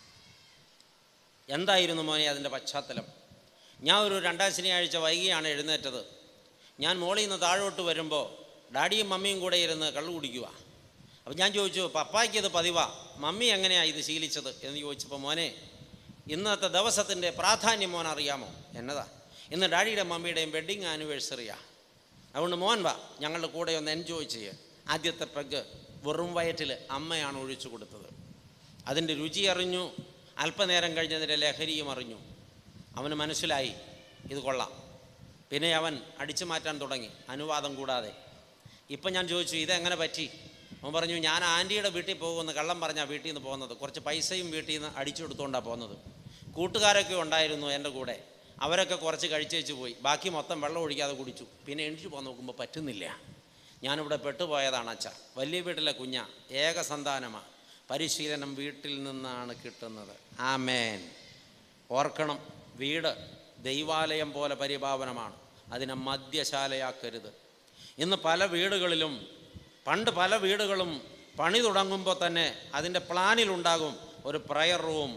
എന്തായിരുന്നു മോനെ അതിൻ്റെ പശ്ചാത്തലം ഞാൻ ഒരു രണ്ടാം ശനിയാഴ്ച വൈകിയാണ് എഴുന്നേറ്റത് ഞാൻ മോളിൽ നിന്ന് താഴോട്ട് വരുമ്പോൾ ഡാഡിയും മമ്മിയും കൂടെ ഇരുന്ന് കള്ളു കുടിക്കുക അപ്പോൾ ഞാൻ ചോദിച്ചു പപ്പായ്ക്ക് ഇത് പതിവാ മമ്മി എങ്ങനെയാണ് ഇത് ശീലിച്ചത് എന്ന് ചോദിച്ചപ്പോൾ മോനെ ഇന്നത്തെ ദിവസത്തിൻ്റെ പ്രാധാന്യം മോൻ അറിയാമോ എന്നതാ ഇന്ന് ഡാഡിയുടെ മമ്മിയുടെയും വെഡ്ഡിങ് ആനിവേഴ്സറിയാണ് അതുകൊണ്ട് മോൻ വാ ഞങ്ങളുടെ കൂടെ ഒന്ന് എൻജോയ് ചെയ്യുക ആദ്യത്തെ പെഗ് വെറും വയറ്റിൽ അമ്മയാണ് ഒഴിച്ചു കൊടുത്തത് അതിൻ്റെ രുചി അറിഞ്ഞു അല്പനേരം കഴിഞ്ഞതിൻ്റെ ലഹരിയും അറിഞ്ഞു അവന് മനസ്സിലായി ഇത് കൊള്ളാം പിന്നെ അവൻ അടിച്ചു മാറ്റാൻ തുടങ്ങി അനുവാദം കൂടാതെ ഇപ്പം ഞാൻ ചോദിച്ചു ഇതെങ്ങനെ പറ്റി അവൻ പറഞ്ഞു ഞാൻ ആൻറ്റിയുടെ വീട്ടിൽ പോകുമെന്ന് കള്ളം പറഞ്ഞാൽ വീട്ടിൽ നിന്ന് പോകുന്നത് കുറച്ച് പൈസയും വീട്ടിൽ നിന്ന് അടിച്ചു കൊടുത്തുകൊണ്ടാണ് പോകുന്നത് കൂട്ടുകാരൊക്കെ ഉണ്ടായിരുന്നു എൻ്റെ കൂടെ അവരൊക്കെ കുറച്ച് കഴിച്ചേച്ച് പോയി ബാക്കി മൊത്തം വെള്ളം ഒഴിക്കാതെ കുടിച്ചു പിന്നെ എണീറ്റ് പോകാൻ നോക്കുമ്പോൾ പറ്റുന്നില്ല ഞാനിവിടെ പെട്ടുപോയതാണ് അച്ഛ വലിയ വീട്ടിലെ കുഞ്ഞ ഏക സന്താനമാണ് പരിശീലനം വീട്ടിൽ നിന്നാണ് കിട്ടുന്നത് ആമേൻ ഓർക്കണം വീട് ദൈവാലയം പോലെ പരിപാവനമാണ് അതിനെ മദ്യശാലയാക്കരുത് ഇന്ന് പല വീടുകളിലും പണ്ട് പല വീടുകളും പണി തുടങ്ങുമ്പോൾ തന്നെ അതിൻ്റെ പ്ലാനിലുണ്ടാകും ഒരു പ്രയർ റൂം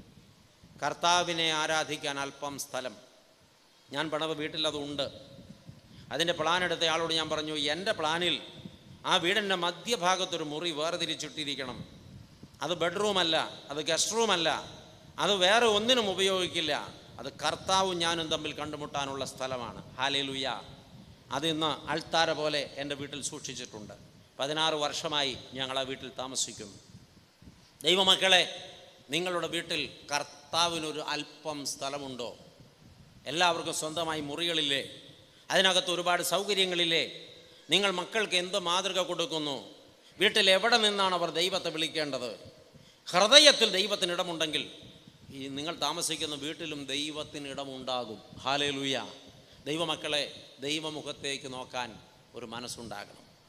കർത്താവിനെ ആരാധിക്കാൻ അല്പം സ്ഥലം ഞാൻ പണവ വീട്ടിൽ അതുണ്ട് അതിൻ്റെ പ്ലാൻ എടുത്ത ആളോട് ഞാൻ പറഞ്ഞു എൻ്റെ പ്ലാനിൽ ആ വീടിൻ്റെ മധ്യഭാഗത്തൊരു മുറി വേർതിരിച്ചിട്ടിരിക്കണം അത് ബെഡ്റൂമല്ല അത് ഗസ്റ്റ് റൂമല്ല അത് വേറെ ഒന്നിനും ഉപയോഗിക്കില്ല അത് കർത്താവും ഞാനും തമ്മിൽ കണ്ടുമുട്ടാനുള്ള സ്ഥലമാണ് ഹാലേലുയ അത് ഇന്ന് അൾത്താര പോലെ എൻ്റെ വീട്ടിൽ സൂക്ഷിച്ചിട്ടുണ്ട് പതിനാറ് വർഷമായി ഞങ്ങൾ ആ വീട്ടിൽ താമസിക്കുന്നു ദൈവമക്കളെ നിങ്ങളുടെ വീട്ടിൽ കർത്താവിനൊരു അല്പം സ്ഥലമുണ്ടോ എല്ലാവർക്കും സ്വന്തമായി മുറികളില്ലേ അതിനകത്ത് ഒരുപാട് സൗകര്യങ്ങളില്ലേ നിങ്ങൾ മക്കൾക്ക് എന്ത് മാതൃക കൊടുക്കുന്നു വീട്ടിൽ എവിടെ നിന്നാണ് അവർ ദൈവത്തെ വിളിക്കേണ്ടത് ഹൃദയത്തിൽ ദൈവത്തിന് ഇടമുണ്ടെങ്കിൽ ഈ നിങ്ങൾ താമസിക്കുന്ന വീട്ടിലും ദൈവത്തിന് ഇടമുണ്ടാകും ഹാലേലുയ ദൈവമക്കളെ ദൈവമുഖത്തേക്ക് നോക്കാൻ ഒരു മനസ്സുണ്ടാകണം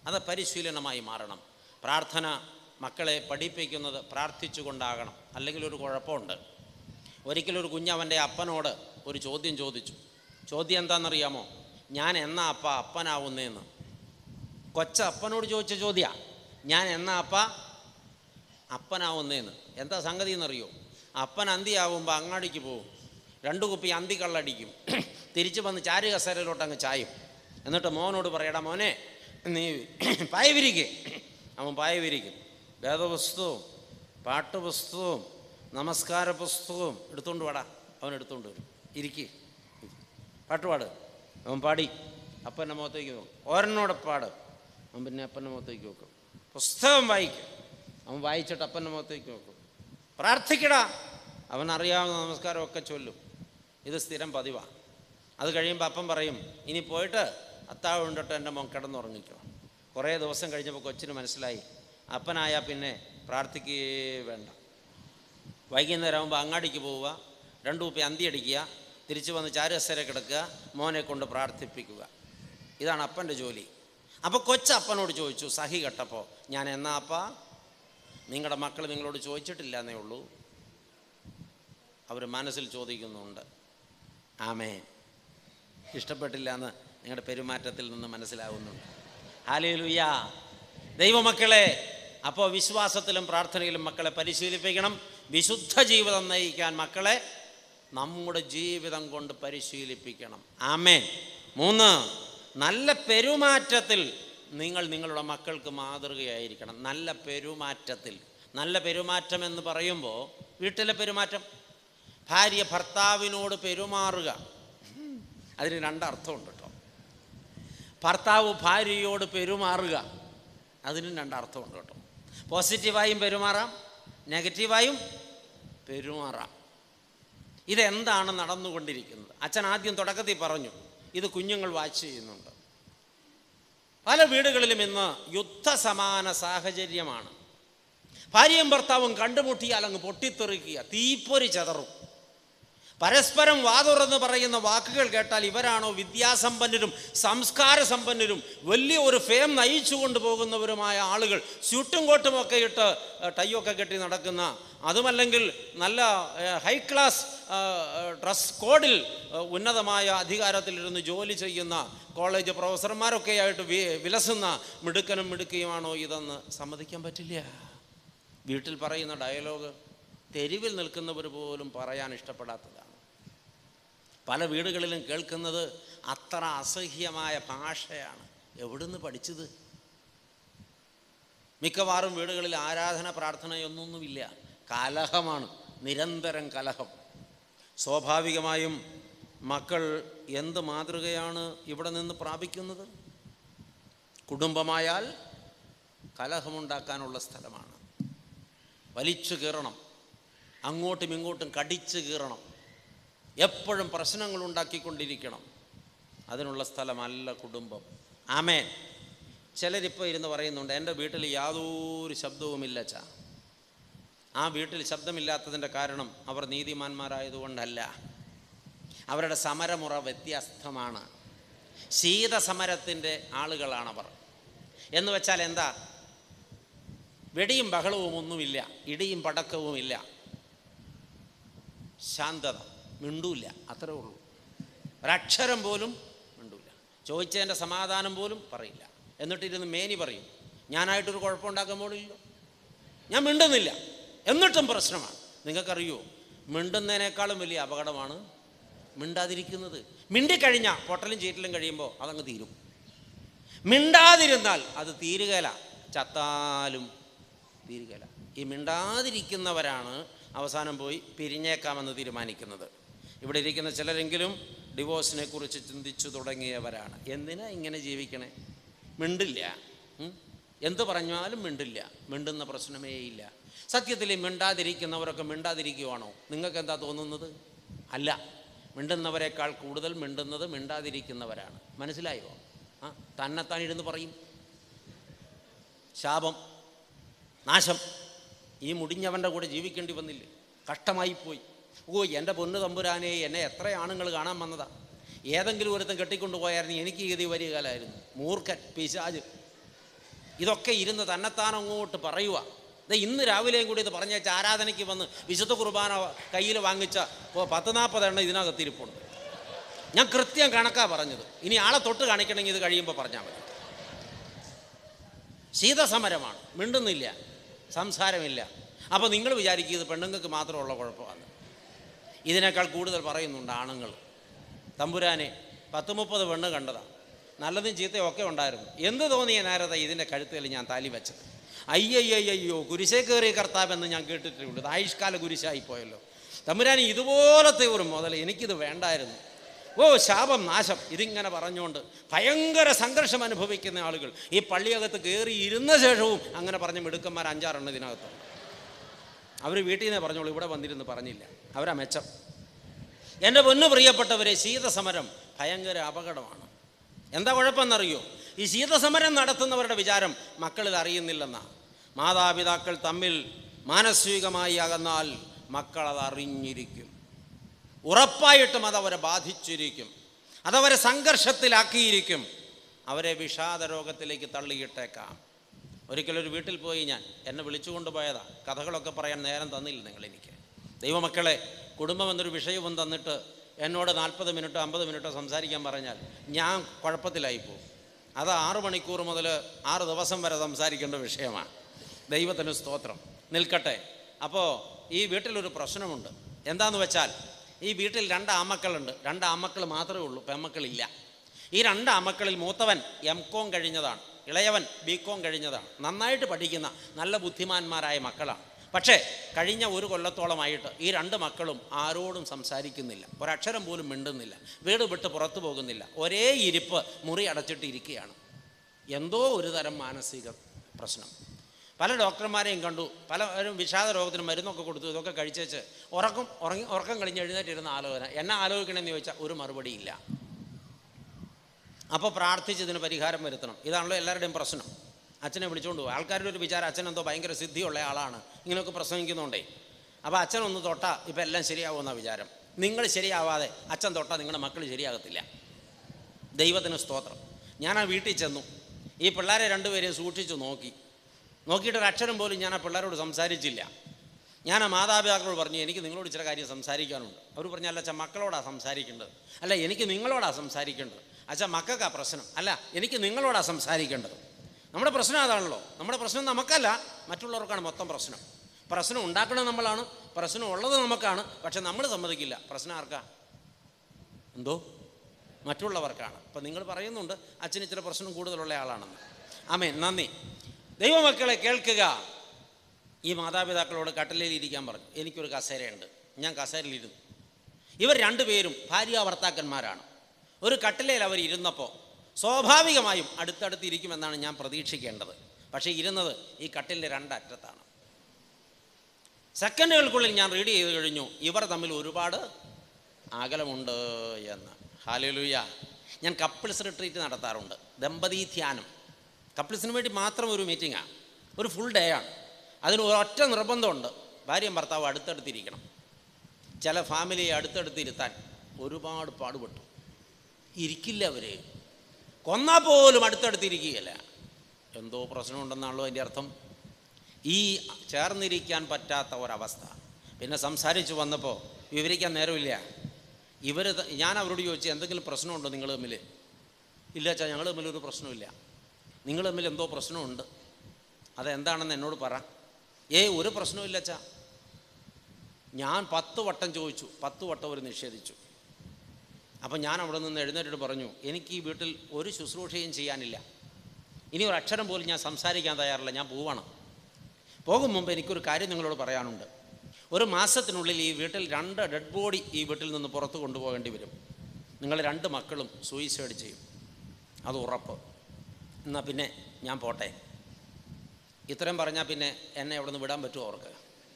അത് പരിശീലനമായി മാറണം പ്രാർത്ഥന മക്കളെ പഠിപ്പിക്കുന്നത് പ്രാർത്ഥിച്ചുകൊണ്ടാകണം അല്ലെങ്കിൽ ഒരു കുഴപ്പമുണ്ട് ഒരിക്കലൊരു കുഞ്ഞ് അവൻ്റെ അപ്പനോട് ഒരു ചോദ്യം ചോദിച്ചു ചോദ്യം എന്താണെന്നറിയാമോ ഞാൻ എന്നാ അപ്പ അപ്പനാവുന്നതെന്ന് കൊച്ച അപ്പനോട് ചോദിച്ച ചോദ്യ ഞാൻ എന്നാ അപ്പ അപ്പനാവുന്നതെന്ന് എന്താ സംഗതി എന്നറിയോ അപ്പൻ അന്തിയാവുമ്പോൾ അങ്ങാടിക്ക് പോവും രണ്ടു കുപ്പി അന്തി കള്ളടിക്കും തിരിച്ചു വന്ന് ചാരു കസേരയിലോട്ട് അങ്ങ് ചായും എന്നിട്ട് മോനോട് പറയടാ മോനെ നീ പായ വിരിക്ക് അവൻ പായ വിരിക്കും വേദപുസ്തകവും പാട്ടുപുസ്തകവും നമസ്കാര പുസ്തകവും എടുത്തുകൊണ്ട് വാടാ അവൻ എടുത്തുകൊണ്ട് വരും ഇരിക്ക് പാട്ടുപാട് അവൻ പാടി അപ്പൻ്റെ മുഖത്തേക്ക് നോക്കും ഓരനോടെ പാട് അവൻ പിന്നെ അപ്പൻ്റെ മുഖത്തേക്ക് നോക്കും പുസ്തകം വായിക്കും അവൻ വായിച്ചിട്ട് അപ്പൻ്റെ മുഖത്തേക്ക് നോക്കും പ്രാർത്ഥിക്കടാ അവൻ അറിയാവുന്ന നമസ്കാരമൊക്കെ ചൊല്ലും ഇത് സ്ഥിരം പതിവാണ് അത് കഴിയുമ്പോൾ അപ്പം പറയും ഇനി പോയിട്ട് അത്താവ് ഉണ്ടിട്ട് എൻ്റെ മോൻ കിടന്നുറങ്ങിക്കോ കുറേ ദിവസം കഴിഞ്ഞപ്പോൾ കൊച്ചിന് മനസ്സിലായി അപ്പനായാൽ പിന്നെ പ്രാർത്ഥിക്കുകയേ വേണ്ട വൈകുന്നേരം ആകുമ്പോൾ അങ്ങാടിക്ക് പോവുക രണ്ടു കുപ്പി അന്തി അടിക്കുക തിരിച്ചു വന്ന് ചാരുകസേര കിടക്കുക മോനെ കൊണ്ട് പ്രാർത്ഥിപ്പിക്കുക ഇതാണ് അപ്പൻ്റെ ജോലി അപ്പോൾ കൊച്ചപ്പനോട് ചോദിച്ചു സഹി കെട്ടപ്പോൾ ഞാൻ എന്നാ അപ്പ നിങ്ങളുടെ മക്കൾ നിങ്ങളോട് ചോദിച്ചിട്ടില്ല എന്നേ ഉള്ളൂ അവർ മനസ്സിൽ ചോദിക്കുന്നുണ്ട് ആമേ ഇഷ്ടപ്പെട്ടില്ല എന്ന് നിങ്ങളുടെ പെരുമാറ്റത്തിൽ നിന്ന് മനസ്സിലാവുന്നുണ്ട് ഹാലേലുയ്യ ദൈവമക്കളെ അപ്പോൾ വിശ്വാസത്തിലും പ്രാർത്ഥനയിലും മക്കളെ പരിശീലിപ്പിക്കണം വിശുദ്ധ ജീവിതം നയിക്കാൻ മക്കളെ നമ്മുടെ ജീവിതം കൊണ്ട് പരിശീലിപ്പിക്കണം ആമേൻ മൂന്ന് നല്ല പെരുമാറ്റത്തിൽ നിങ്ങൾ നിങ്ങളുടെ മക്കൾക്ക് മാതൃകയായിരിക്കണം നല്ല പെരുമാറ്റത്തിൽ നല്ല പെരുമാറ്റം എന്ന് പറയുമ്പോൾ വീട്ടിലെ പെരുമാറ്റം ഭാര്യ ഭർത്താവിനോട് പെരുമാറുക അതിന് രണ്ടർത്ഥമുണ്ട് കേട്ടോ ഭർത്താവ് ഭാര്യയോട് പെരുമാറുക അതിനും രണ്ടർത്ഥമുണ്ട് കേട്ടോ പോസിറ്റീവായും പെരുമാറാം നെഗറ്റീവായും പെരുമാറാം ഇതെന്താണ് നടന്നുകൊണ്ടിരിക്കുന്നത് അച്ഛൻ ആദ്യം തുടക്കത്തിൽ പറഞ്ഞു ഇത് കുഞ്ഞുങ്ങൾ വാച്ച് ചെയ്യുന്നുണ്ട് പല വീടുകളിലും ഇന്ന് യുദ്ധസമാന സാഹചര്യമാണ് ഭാര്യയും ഭർത്താവും കണ്ടുമുട്ടിയാൽ അങ്ങ് പൊട്ടിത്തെറിക്കുക തീപ്പൊരി ചതറും പരസ്പരം വാതുറന്ന് പറയുന്ന വാക്കുകൾ കേട്ടാൽ ഇവരാണോ വിദ്യാസമ്പന്നരും സംസ്കാര സമ്പന്നരും വലിയ ഒരു ഫേം നയിച്ചു കൊണ്ടുപോകുന്നവരുമായ ആളുകൾ സ്യൂട്ടും കോട്ടും ഒക്കെ ഇട്ട് ഏഹ്, ടൈയൊക്കെ കെട്ടി നടക്കുന്ന അതുമല്ലെങ്കിൽ നല്ല ഏഹ്, ഹൈ ക്ലാസ് ഏഹ്, ഡ്രസ് കോഡിൽ ഏഹ്, ഉന്നതമായ അധികാരത്തിലിരുന്ന് ജോലി ചെയ്യുന്ന കോളേജ് പ്രൊഫസർമാരൊക്കെ ആയിട്ട് വി വിലസുന്ന മിടുക്കനും മിടുക്കിയുമാണോ ഇതെന്ന് സമ്മതിക്കാൻ പറ്റില്ല വീട്ടിൽ പറയുന്ന ഡയലോഗ് തെരുവിൽ നിൽക്കുന്നവർ പോലും പറയാൻ ഇഷ്ടപ്പെടാത്തതാണ് പല വീടുകളിലും കേൾക്കുന്നത് അത്ര അസഹ്യമായ ഭാഷയാണ് എവിടുന്ന് പഠിച്ചത് മിക്കവാറും വീടുകളിൽ ആരാധന പ്രാർത്ഥനയൊന്നൊന്നുമില്ല കലഹമാണ് നിരന്തരം കലഹം സ്വാഭാവികമായും മക്കൾ എന്ത് മാതൃകയാണ് ഇവിടെ നിന്ന് പ്രാപിക്കുന്നത് കുടുംബമായാൽ കലഹമുണ്ടാക്കാനുള്ള സ്ഥലമാണ് വലിച്ചു കീറണം അങ്ങോട്ടും ഇങ്ങോട്ടും കടിച്ചു കീറണം എപ്പോഴും പ്രശ്നങ്ങൾ ഉണ്ടാക്കിക്കൊണ്ടിരിക്കണം അതിനുള്ള സ്ഥലമല്ല കുടുംബം ആമേൻ ചിലരിപ്പോൾ ഇരുന്ന് പറയുന്നുണ്ട് എൻ്റെ വീട്ടിൽ യാതൊരു ശബ്ദവുമില്ല ചാ ആ വീട്ടിൽ ശബ്ദമില്ലാത്തതിൻ്റെ കാരണം അവർ നീതിമാന്മാരായതുകൊണ്ടല്ല അവരുടെ സമരമുറ വ്യത്യസ്തമാണ് ശീതസമരത്തിൻ്റെ ആളുകളാണവർ എന്ന് വെച്ചാൽ എന്താ വെടിയും ബഹളവും ഒന്നുമില്ല ഇടിയും പടക്കവുമില്ല ശാന്തത മിണ്ടൂല്ല അത്രേ ഉള്ളൂ ഒരക്ഷരം പോലും മിണ്ടൂല്ല ചോദിച്ചതിൻ്റെ സമാധാനം പോലും പറയില്ല എന്നിട്ടിരുന്ന് മേനി പറയും ഞാനായിട്ടൊരു കുഴപ്പമുണ്ടാക്കാൻ പോലില്ലോ ഞാൻ മിണ്ടുന്നില്ല എന്നിട്ടും പ്രശ്നമാണ് നിങ്ങൾക്കറിയോ മിണ്ടുന്നതിനേക്കാളും വലിയ അപകടമാണ് മിണ്ടാതിരിക്കുന്നത് മിണ്ടിക്കഴിഞ്ഞാൽ പൊട്ടലും ചീറ്റലും കഴിയുമ്പോൾ അതങ്ങ് തീരും മിണ്ടാതിരുന്നാൽ അത് തീരുകയില്ല ചത്താലും തീരുകയില്ല ഈ മിണ്ടാതിരിക്കുന്നവരാണ് അവസാനം പോയി പിരിഞ്ഞേക്കാമെന്ന് തീരുമാനിക്കുന്നത് ഇവിടെ ഇരിക്കുന്ന ചിലരെങ്കിലും ഡിവോഴ്സിനെ കുറിച്ച് ചിന്തിച്ചു തുടങ്ങിയവരാണ് എന്തിനാ ഇങ്ങനെ ജീവിക്കണേ മിണ്ടില്ല ഉം? എന്ത് പറഞ്ഞാലും മിണ്ടില്ല മിണ്ടുന്ന പ്രശ്നമേ ഇല്ല സത്യത്തിൽ ഈ മിണ്ടാതിരിക്കുന്നവരൊക്കെ മിണ്ടാതിരിക്കുവാണോ നിങ്ങൾക്ക് എന്താ തോന്നുന്നത് അല്ല മിണ്ടുന്നവരെക്കാൾ കൂടുതൽ മിണ്ടുന്നത് മിണ്ടാതിരിക്കുന്നവരാണ് മനസ്സിലായോ ആ തന്നെത്താൻ ഇരുന്ന് പറയും ശാപം നാശം ഈ മുടിഞ്ഞവൻ്റെ കൂടെ ജീവിക്കേണ്ടി വന്നില്ലേ കഷ്ടമായിപ്പോയി ഓ എൻ്റെ പൊന്നു തമ്പുരാനെ എന്നെ എത്ര ആണുങ്ങൾ കാണാൻ വന്നതാ ഏതെങ്കിലും ഒരുത്തൻ കെട്ടിക്കൊണ്ടു പോയായിരുന്നു എനിക്ക് ഗതി വരികലായിരുന്നു മൂർഖൻ പിശാജ് ഇതൊക്കെ ഇരുന്ന് തന്നെത്താൻ അങ്ങോട്ട് പറയുക ദേ ഇന്ന് രാവിലെയും കൂടി ഇത് പറഞ്ഞേച്ച ആരാധനയ്ക്ക് വന്ന് വിശുദ്ധ കുർബാന കയ്യിൽ വാങ്ങിച്ച ഇപ്പോൾ പത്ത് നാൽപ്പത് എണ്ണം ഇതിനകത്തിരിപ്പുണ്ട് ഞാൻ കൃത്യം കണക്കാ പറഞ്ഞത് ഇനി ആളെ തൊട്ട് കാണിക്കണമെങ്കിൽ ഇത് കഴിയുമ്പോൾ പറഞ്ഞാൽ മതി ശീതസമരമാണ് മിണ്ടുന്നില്ല സംസാരമില്ല അപ്പോൾ നിങ്ങൾ വിചാരിക്കുക ഇത് പെണ്ണുങ്ങൾക്ക് മാത്രമുള്ള കുഴപ്പമാണ് ഇതിനേക്കാൾ കൂടുതൽ പറയുന്നുണ്ട് ആണുങ്ങൾ തമ്പുരാനെ പത്ത് മുപ്പത് പെണ്ണ് കണ്ടതാണ് നല്ലതും ചീത്തയും ഒക്കെ ഉണ്ടായിരുന്നു എന്ത് തോന്നിയ നേരത്തെ ഇതിൻ്റെ കഴുത്തിൽ ഞാൻ താലി വെച്ചത് അയ്യയ്യയ്യോ കുരിശേ കയറിയ കർത്താവെന്ന് ഞാൻ കേട്ടിട്ടേ ഉള്ളൂ ഇത് ആയുഷ്കാല കുരിശായി പോയല്ലോ തമ്പുരാനി ഇതുപോലത്തെ ഒരു മുതൽ എനിക്കിത് വേണ്ടായിരുന്നു ഓ ശാപം നാശം ഇതിങ്ങനെ പറഞ്ഞുകൊണ്ട് ഭയങ്കര സംഘർഷം അനുഭവിക്കുന്ന ആളുകൾ ഈ പള്ളിയകത്ത് കയറി ഇരുന്ന ശേഷവും അങ്ങനെ പറഞ്ഞ മിടുക്കന്മാർ അഞ്ചാറെണ്ണം ഇതിനകത്തുണ്ട് അവർ വീട്ടിൽ നിന്ന് പറഞ്ഞോളൂ ഇവിടെ വന്നിരുന്ന് പറഞ്ഞില്ല അവരാ മെച്ചം എൻ്റെ പൊന്നു പ്രിയപ്പെട്ടവരെ ശീതസമരം ഭയങ്കര അപകടമാണ് എന്താ കുഴപ്പമെന്നറിയോ ഈ ശീതസമരം നടത്തുന്നവരുടെ വിചാരം മക്കൾ ഇത് അറിയുന്നില്ലെന്നാ മാതാപിതാക്കൾ തമ്മിൽ മാനസികമായി അകന്നാൽ മക്കൾ അത് അറിഞ്ഞിരിക്കും ഉറപ്പായിട്ടും അതവരെ ബാധിച്ചിരിക്കും അതവരെ സംഘർഷത്തിലാക്കിയിരിക്കും അവരെ വിഷാദ രോഗത്തിലേക്ക് തള്ളിയിട്ടേക്കാം ഒരിക്കലൊരു വീട്ടിൽ പോയി ഞാൻ എന്നെ വിളിച്ചുകൊണ്ട് പോയതാ കഥകളൊക്കെ പറയാൻ നേരം തന്നില്ല നിങ്ങൾ എനിക്ക് ദൈവമക്കളെ കുടുംബം എന്നൊരു വിഷയവും തന്നിട്ട് എന്നോട് നാൽപ്പത് മിനിറ്റോ അമ്പത് മിനിറ്റോ സംസാരിക്കാൻ പറഞ്ഞാൽ ഞാൻ കുഴപ്പത്തിലായി പോകും അത് ആറ് മണിക്കൂർ മുതൽ ആറ് ദിവസം വരെ സംസാരിക്കേണ്ട വിഷയമാണ് ദൈവത്തിന് സ്തോത്രം നിൽക്കട്ടെ അപ്പോൾ ഈ വീട്ടിലൊരു പ്രശ്നമുണ്ട് എന്താന്ന് വെച്ചാൽ ഈ വീട്ടിൽ രണ്ട് ആമക്കളുണ്ട് രണ്ട് ആമക്കൾ മാത്രമേ ഉള്ളൂ പെമ്മക്കളില്ല ഈ രണ്ട് ആമക്കളിൽ മൂത്തവൻ എം കോം കഴിഞ്ഞതാണ് ഇളയവൻ ബി കോം കഴിഞ്ഞതാണ് നന്നായിട്ട് പഠിക്കുന്ന നല്ല ബുദ്ധിമാന്മാരായ മക്കളാണ് പക്ഷേ കഴിഞ്ഞ ഒരു കൊല്ലത്തോളമായിട്ട് ഈ രണ്ട് മക്കളും ആരോടും സംസാരിക്കുന്നില്ല ഒരക്ഷരം പോലും മിണ്ടുന്നില്ല വീട് വിട്ട് പുറത്തു പോകുന്നില്ല ഒരേ ഇരിപ്പ് മുറി അടച്ചിട്ട് ഇരിക്കുകയാണ് എന്തോ ഒരു തരം മാനസിക പ്രശ്നം പല ഡോക്ടർമാരെയും കണ്ടു പല ഒരു വിഷാദ രോഗത്തിന് മരുന്നൊക്കെ കൊടുത്തു ഇതൊക്കെ കഴിച്ചേച്ച് ഉറക്കം ഉറങ്ങി ഉറക്കം കഴിഞ്ഞ് എഴുന്നേറ്റിരുന്ന ആലോചന എന്നെ ആലോചിക്കണമെന്ന് ചോദിച്ചാൽ ഒരു മറുപടിയില്ല അപ്പോൾ പ്രാർത്ഥിച്ച് ഇതിന് പരിഹാരം വരുത്തണം ഇതാണല്ലോ എല്ലാവരുടെയും പ്രശ്നം അച്ഛനെ വിളിച്ചുകൊണ്ട് പോകും ആൾക്കാരുടെ ഒരു വിചാരം അച്ഛൻ എന്തോ ഭയങ്കര സിദ്ധിയുള്ള ആളാണ് ഇങ്ങനെയൊക്കെ പ്രസംഗിക്കുന്നുണ്ടേ അപ്പോൾ അച്ഛൻ ഒന്ന് തൊട്ടാ ഇപ്പം എല്ലാം ശരിയാവുമെന്ന വിചാരം നിങ്ങൾ ശരിയാവാതെ അച്ഛൻ തൊട്ടാൽ നിങ്ങളുടെ മക്കൾ ശരിയാകത്തില്ല ദൈവത്തിന് സ്തോത്രം ഞാൻ ആ വീട്ടിൽ ചെന്നു ഈ പിള്ളേരെ രണ്ടുപേരെയും സൂക്ഷിച്ചു നോക്കി നോക്കിയിട്ട് ഒരു അക്ഷരം പോലും ഞാൻ ആ പിള്ളേരോട് സംസാരിച്ചില്ല ഞാൻ ആ മാതാപിതാക്കളോട് പറഞ്ഞു എനിക്ക് നിങ്ങളോട് ചില കാര്യം സംസാരിക്കാനുണ്ട് അവർ പറഞ്ഞു അല്ല അച്ഛൻ മക്കളോടാണ് സംസാരിക്കേണ്ടത് അല്ല എനിക്ക് നിങ്ങളോടാണ് സംസാരിക്കേണ്ടത് അച്ഛൻ മക്കൾക്കാ പ്രശ്നം അല്ല എനിക്ക് നിങ്ങളോടാണ് സംസാരിക്കേണ്ടത് നമ്മുടെ പ്രശ്നം അതാണല്ലോ നമ്മുടെ പ്രശ്നം നമുക്കല്ല മറ്റുള്ളവർക്കാണ് മൊത്തം പ്രശ്നം പ്രശ്നം ഉണ്ടാക്കുന്നത് നമ്മളാണ് പ്രശ്നം ഉള്ളത് നമുക്കാണ് പക്ഷെ നമ്മൾ സമ്മതിക്കില്ല പ്രശ്നം ആർക്കാ എന്തോ മറ്റുള്ളവർക്കാണ് അപ്പം നിങ്ങൾ പറയുന്നുണ്ട് അച്ഛന് ഇച്ചിരി പ്രശ്നം കൂടുതലുള്ള ആളാണെന്ന് ആമേ നന്ദി ദൈവമക്കളെ കേൾക്കുക ഈ മാതാപിതാക്കളോട് കട്ടലയിൽ ഇരിക്കാൻ പറഞ്ഞു എനിക്കൊരു കസേരയുണ്ട് ഞാൻ കസേരയിലിരുന്നു ഇവർ രണ്ടുപേരും ഭാര്യ ഭർത്താക്കന്മാരാണ് ഒരു കട്ടിലയിൽ അവർ ഇരുന്നപ്പോൾ സ്വാഭാവികമായും അടുത്തടുത്ത് ഇരിക്കുമെന്നാണ് ഞാൻ പ്രതീക്ഷിക്കേണ്ടത് പക്ഷേ ഇരുന്നത് ഈ കട്ടിലിൻ്റെ രണ്ടറ്റത്താണ് സെക്കൻഡുകൾക്കുള്ളിൽ ഞാൻ റീഡ് ചെയ്ത് കഴിഞ്ഞു ഇവർ തമ്മിൽ ഒരുപാട് അകലമുണ്ട് എന്ന് ഹാലലുയ ഞാൻ കപ്പിൾസ് റിട്രീറ്റ് നടത്താറുണ്ട് ദമ്പതി ധ്യാനം കപ്പിൾസിന് വേണ്ടി മാത്രം ഒരു മീറ്റിംഗാണ് ഒരു ഫുൾ ഡേ ആണ് അതിന് ഒരൊറ്റ നിർബന്ധമുണ്ട് ഭാര്യയും ഭർത്താവ് അടുത്തടുത്തിരിക്കണം ചില ഫാമിലിയെ അടുത്തടുത്തിരുത്താൻ ഒരുപാട് പാടുപെട്ടു ഇരിക്കില്ല അവർ കൊന്നാൽ പോലും അടുത്തടുത്തിരിക്കുകയില്ല എന്തോ പ്രശ്നമുണ്ടെന്നാണല്ലോ അതിൻ്റെ അർത്ഥം ഈ ചേർന്നിരിക്കാൻ പറ്റാത്ത ഒരവസ്ഥ പിന്നെ സംസാരിച്ച് വന്നപ്പോൾ വിവരിക്കാൻ നേരമില്ല ഇവർ ഞാൻ അവരോട് ചോദിച്ചു എന്തെങ്കിലും പ്രശ്നമുണ്ടോ നിങ്ങൾ തമ്മിൽ ഇല്ല അച്ഛാ ഞങ്ങൾ തമ്മിൽ ഒരു പ്രശ്നമില്ല നിങ്ങൾ തമ്മിൽ എന്തോ പ്രശ്നമുണ്ട് അതെന്താണെന്ന് എന്നോട് പറ ഏയ് ഒരു പ്രശ്നമില്ല അച്ഛാ ഞാൻ പത്ത് വട്ടം ചോദിച്ചു പത്ത് വട്ടം അവർ നിഷേധിച്ചു അപ്പം ഞാൻ അവിടെ നിന്ന് എഴുന്നേറ്റിട്ട് പറഞ്ഞു എനിക്ക് ഈ വീട്ടിൽ ഒരു ശുശ്രൂഷയും ചെയ്യാനില്ല ഇനി ഒരു അക്ഷരം പോലും ഞാൻ സംസാരിക്കാൻ തയ്യാറില്ല ഞാൻ പോവാണ് പോകും മുമ്പ് എനിക്കൊരു കാര്യം നിങ്ങളോട് പറയാനുണ്ട് ഒരു മാസത്തിനുള്ളിൽ ഈ വീട്ടിൽ രണ്ട് ഡെഡ് ബോഡി ഈ വീട്ടിൽ നിന്ന് പുറത്ത് കൊണ്ടുപോകേണ്ടി വരും നിങ്ങൾ രണ്ട് മക്കളും സൂയിസൈഡ് ചെയ്യും അത് ഉറപ്പ് എന്നാൽ പിന്നെ ഞാൻ പോട്ടെ ഇത്രയും പറഞ്ഞാൽ പിന്നെ എന്നെ അവിടെ നിന്ന് വിടാൻ പറ്റുമോ അവർക്ക്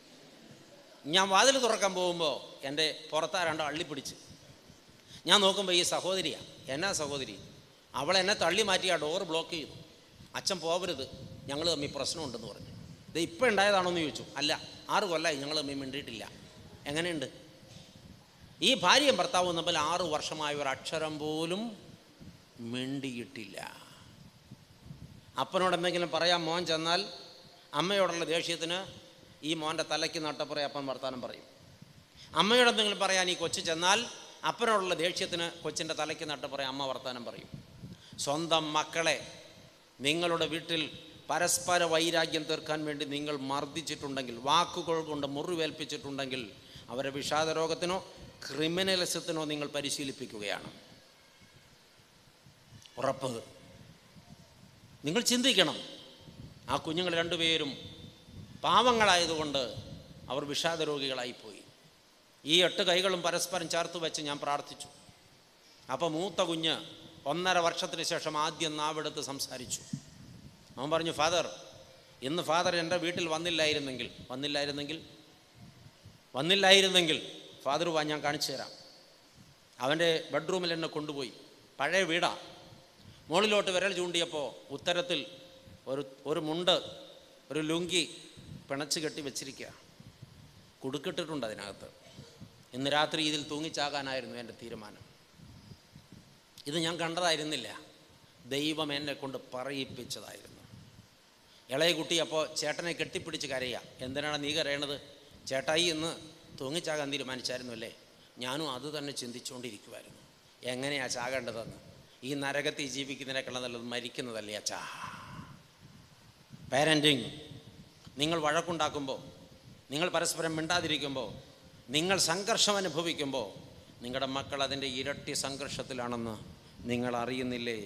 ഞാൻ വാതിൽ തുറക്കാൻ പോകുമ്പോൾ എൻ്റെ പുറത്താ രണ്ടോ അള്ളിപ്പിടിച്ച് ഞാൻ നോക്കുമ്പോൾ ഈ സഹോദരിയാണ് എന്നാ സഹോദരി അവൾ എന്നെ തള്ളി മാറ്റി ആ ഡോർ ബ്ലോക്ക് ചെയ്തു അച്ഛൻ പോകരുത് ഞങ്ങൾ തമ്മിൽ പ്രശ്നമുണ്ടെന്ന് പറഞ്ഞു ഇത് ഇപ്പം ഉണ്ടായതാണോ എന്ന് ചോദിച്ചു അല്ല ആറ് കൊല്ലമായി ഞങ്ങൾ തമ്മിൽ മിണ്ടിയിട്ടില്ല എങ്ങനെയുണ്ട് ഈ ഭാര്യയും ഭർത്താവും തമ്മിൽ ആറ് വർഷമായ ഒരു അക്ഷരം പോലും മിണ്ടിയിട്ടില്ല അപ്പനോട് എന്തെങ്കിലും പറയാൻ മോൻ ചെന്നാൽ അമ്മയോടുള്ള ദേഷ്യത്തിന് ഈ മോൻ്റെ തലയ്ക്ക് നട്ടപ്പുറം അപ്പൻ വർത്താനം പറയും അമ്മയോട് എന്തെങ്കിലും പറയാൻ ഈ കൊച്ചു ചെന്നാൽ അപ്പനോടുള്ള ദേഷ്യത്തിന് കൊച്ചിൻ്റെ തലയ്ക്ക് നട്ടപ്പുറം അമ്മ വർത്താനം പറയും സ്വന്തം മക്കളെ നിങ്ങളുടെ വീട്ടിൽ പരസ്പര വൈരാഗ്യം തീർക്കാൻ വേണ്ടി നിങ്ങൾ മർദ്ദിച്ചിട്ടുണ്ടെങ്കിൽ വാക്കുകൾ കൊണ്ട് മുറിവേൽപ്പിച്ചിട്ടുണ്ടെങ്കിൽ അവരെ വിഷാദരോഗത്തിനോ ക്രിമിനലിസത്തിനോ നിങ്ങൾ പരിശീലിപ്പിക്കുകയാണ് ഉറപ്പ് നിങ്ങൾ ചിന്തിക്കണം ആ കുഞ്ഞുങ്ങൾ രണ്ടുപേരും പാവങ്ങളായതുകൊണ്ട് അവർ വിഷാദ രോഗികളായിപ്പോയി ഈ എട്ട് കൈകളും പരസ്പരം ചേർത്ത് വെച്ച് ഞാൻ പ്രാർത്ഥിച്ചു അപ്പോൾ മൂത്ത കുഞ്ഞ് ഒന്നര വർഷത്തിന് ശേഷം ആദ്യം നാവെടുത്ത് സംസാരിച്ചു അവൻ പറഞ്ഞു ഫാദർ ഇന്ന് ഫാദർ എൻ്റെ വീട്ടിൽ വന്നില്ലായിരുന്നെങ്കിൽ വന്നില്ലായിരുന്നെങ്കിൽ വന്നില്ലായിരുന്നെങ്കിൽ ഫാദർ വാ ഞാൻ കാണിച്ചു തരാം അവൻ്റെ ബെഡ്റൂമിൽ എന്നെ കൊണ്ടുപോയി പഴയ വീടാ മുകളിലോട്ട് വിരൽ ചൂണ്ടിയപ്പോൾ ഉത്തരത്തിൽ ഒരു ഒരു മുണ്ട് ഒരു ലുങ്കി പിണച്ച് കെട്ടി വെച്ചിരിക്കുക കുടുക്കിട്ടിട്ടുണ്ട് അതിനകത്ത് ഇന്ന് രാത്രി ഇതിൽ തൂങ്ങിച്ചാകാനായിരുന്നു എൻ്റെ തീരുമാനം ഇത് ഞാൻ കണ്ടതായിരുന്നില്ല ദൈവം എന്നെ കൊണ്ട് പറയിപ്പിച്ചതായിരുന്നു ഇളയ കുട്ടി അപ്പോൾ ചേട്ടനെ കെട്ടിപ്പിടിച്ച് കരയുക എന്തിനാണ് നീ കരയണത് ചേട്ടായി എന്ന് തൂങ്ങിച്ചാകാൻ തീരുമാനിച്ചായിരുന്നു അല്ലേ ഞാനും അത് തന്നെ ചിന്തിച്ചുകൊണ്ടിരിക്കുമായിരുന്നു എങ്ങനെയാ ചാകേണ്ടതെന്ന് ഈ നരകത്തിൽ ജീവിക്കുന്നതിനേക്കാൾ നല്ലത് മരിക്കുന്നതല്ലേ അച്ഛാ പാരൻറ്റിങ് നിങ്ങൾ വഴക്കുണ്ടാക്കുമ്പോൾ നിങ്ങൾ പരസ്പരം മിണ്ടാതിരിക്കുമ്പോൾ നിങ്ങൾ സംഘർഷം അനുഭവിക്കുമ്പോൾ നിങ്ങളുടെ മക്കൾ അതിൻ്റെ ഇരട്ടി സംഘർഷത്തിലാണെന്ന് നിങ്ങൾ അറിയുന്നില്ലേ